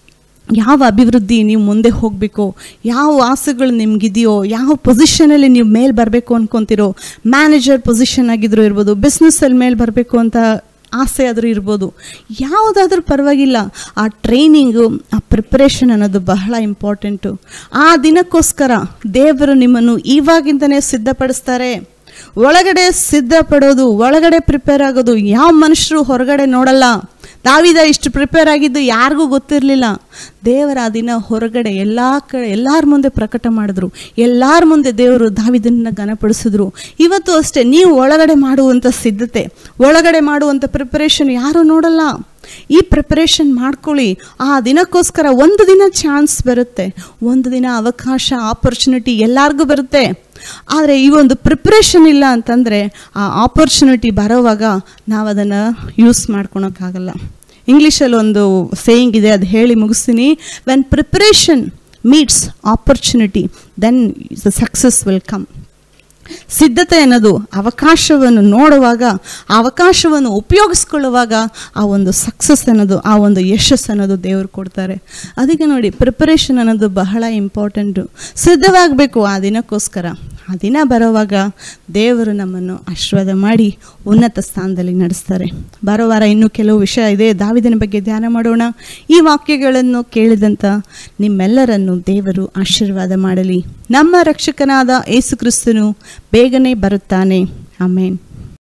ಯಾವ ಅಭಿವೃದ್ಧಿ ನೀವು ಮುಂದೆ ಹೋಗಬೇಕು ಯಾವ ಆಸೆಗಳು ನಿಮಗಿದೆಯೋ ಯಾವ ಪೊಸಿಷನಲ್ಲಿ ನೀವು ಮೇಲೆ ಬರಬೇಕು ಅನ್ಕೊತಿರೋ ಮ್ಯಾನೇಜರ್ ಪೊಸಿಷನ್ ಆಗಿದ್ರು ಇರ್ಬೋದು ಬಿಸ್ನೆಸ್ಸಲ್ಲಿ ಮೇಲೆ ಬರಬೇಕು ಅಂತ ಆಸೆ ಆದರೂ ಇರ್ಬೋದು ಯಾವುದಾದ್ರೂ ಪರವಾಗಿಲ್ಲ ಆ ಟ್ರೈನಿಂಗು ಆ ಪ್ರಿಪ್ರೇಷನ್ ಅನ್ನೋದು ಬಹಳ ಇಂಪಾರ್ಟೆಂಟು ಆ ದಿನಕ್ಕೋಸ್ಕರ ದೇವರು ನಿಮ್ಮನ್ನು ಇವಾಗಿಂದನೇ ಸಿದ್ಧಪಡಿಸ್ತಾರೆ ಒಳಗಡೆ ಸಿದ್ಧಪಡೋದು ಒಳಗಡೆ ಪ್ರಿಪೇರ್ ಆಗೋದು ಯಾವ ಮನುಷ್ಯರು ಹೊರಗಡೆ ನೋಡಲ್ಲ ದಾವಿದ ಇಷ್ಟು ಪ್ರಿಪೇರ್ ಆಗಿದ್ದು ಯಾರಿಗೂ ಗೊತ್ತಿರಲಿಲ್ಲ ದೇವರ ಆ ದಿನ ಹೊರಗಡೆ ಎಲ್ಲ ಕಡೆ ಎಲ್ಲರ ಮುಂದೆ ಪ್ರಕಟ ಮಾಡಿದ್ರು ಎಲ್ಲರ ಮುಂದೆ ದೇವರು ದಾವಿದನ್ನ ಘನಪಡಿಸಿದ್ರು ಇವತ್ತು ಅಷ್ಟೇ ನೀವು ಒಳಗಡೆ ಮಾಡುವಂಥ ಸಿದ್ಧತೆ ಒಳಗಡೆ ಮಾಡುವಂಥ ಪ್ರಿಪರೇಷನ್ ಯಾರೂ ನೋಡಲ್ಲ ಈ ಪ್ರಿಪರೇಷನ್ ಮಾಡ್ಕೊಳ್ಳಿ ಆ ದಿನಕ್ಕೋಸ್ಕರ ಒಂದು ದಿನ ಚಾನ್ಸ್ ಬರುತ್ತೆ ಒಂದು ದಿನ ಅವಕಾಶ ಆಪರ್ಚುನಿಟಿ ಎಲ್ಲರಿಗೂ ಬರುತ್ತೆ ಆದರೆ ಈ ಒಂದು ಪ್ರಿಪ್ರೇಷನ್ ಇಲ್ಲ ಅಂತಂದರೆ ಆ ಆಪರ್ಚುನಿಟಿ ಬರೋವಾಗ ನಾವು ಅದನ್ನು ಯೂಸ್ ಮಾಡ್ಕೊಳಕ್ಕಾಗಲ್ಲ ಇಂಗ್ಲೀಷಲ್ಲಿ ಒಂದು ಸೇಯಿಂಗ್ ಇದೆ ಅದು ಹೇಳಿ ಮುಗಿಸ್ತೀನಿ when preparation meets opportunity then the success will come ಸಿದ್ಧತೆ ಅನ್ನೋದು ಅವಕಾಶವನ್ನು ನೋಡುವಾಗ ಆ ಅವಕಾಶವನ್ನು ಉಪಯೋಗಿಸ್ಕೊಳ್ಳುವಾಗ ಆ ಒಂದು ಸಕ್ಸಸ್ ಅನ್ನೋದು ಆ ಒಂದು ಯಶಸ್ಸು ಅನ್ನೋದು ದೇವರು ಕೊಡ್ತಾರೆ ಅದಕ್ಕೆ ನೋಡಿ ಪ್ರಿಪರೇಷನ್ ಅನ್ನೋದು ಬಹಳ ಇಂಪಾರ್ಟೆಂಟು ಸಿದ್ಧವಾಗಬೇಕು ಆ ದಿನಕ್ಕೋಸ್ಕರ ಆ ದಿನ ಬರೋವಾಗ ದೇವರು ನಮ್ಮನ್ನು ಆಶೀರ್ವಾದ ಮಾಡಿ ಉನ್ನತ ಸ್ಥಾನದಲ್ಲಿ ನಡೆಸ್ತಾರೆ ಬರೋ ವಾರ ಇನ್ನೂ ಕೆಲವು ವಿಷಯ ಇದೆ ದಾವಿದನ ಬಗ್ಗೆ ಧ್ಯಾನ ಮಾಡೋಣ ಈ ವಾಕ್ಯಗಳನ್ನು ಕೇಳಿದಂಥ ನಿಮ್ಮೆಲ್ಲರನ್ನು ದೇವರು ಆಶೀರ್ವಾದ ಮಾಡಲಿ ನಮ್ಮ ರಕ್ಷಕನಾದ ಯೇಸು ಕ್ರಿಸ್ತನು ಬೇಗನೆ ಬರುತ್ತಾನೆ ಆಮೇನ್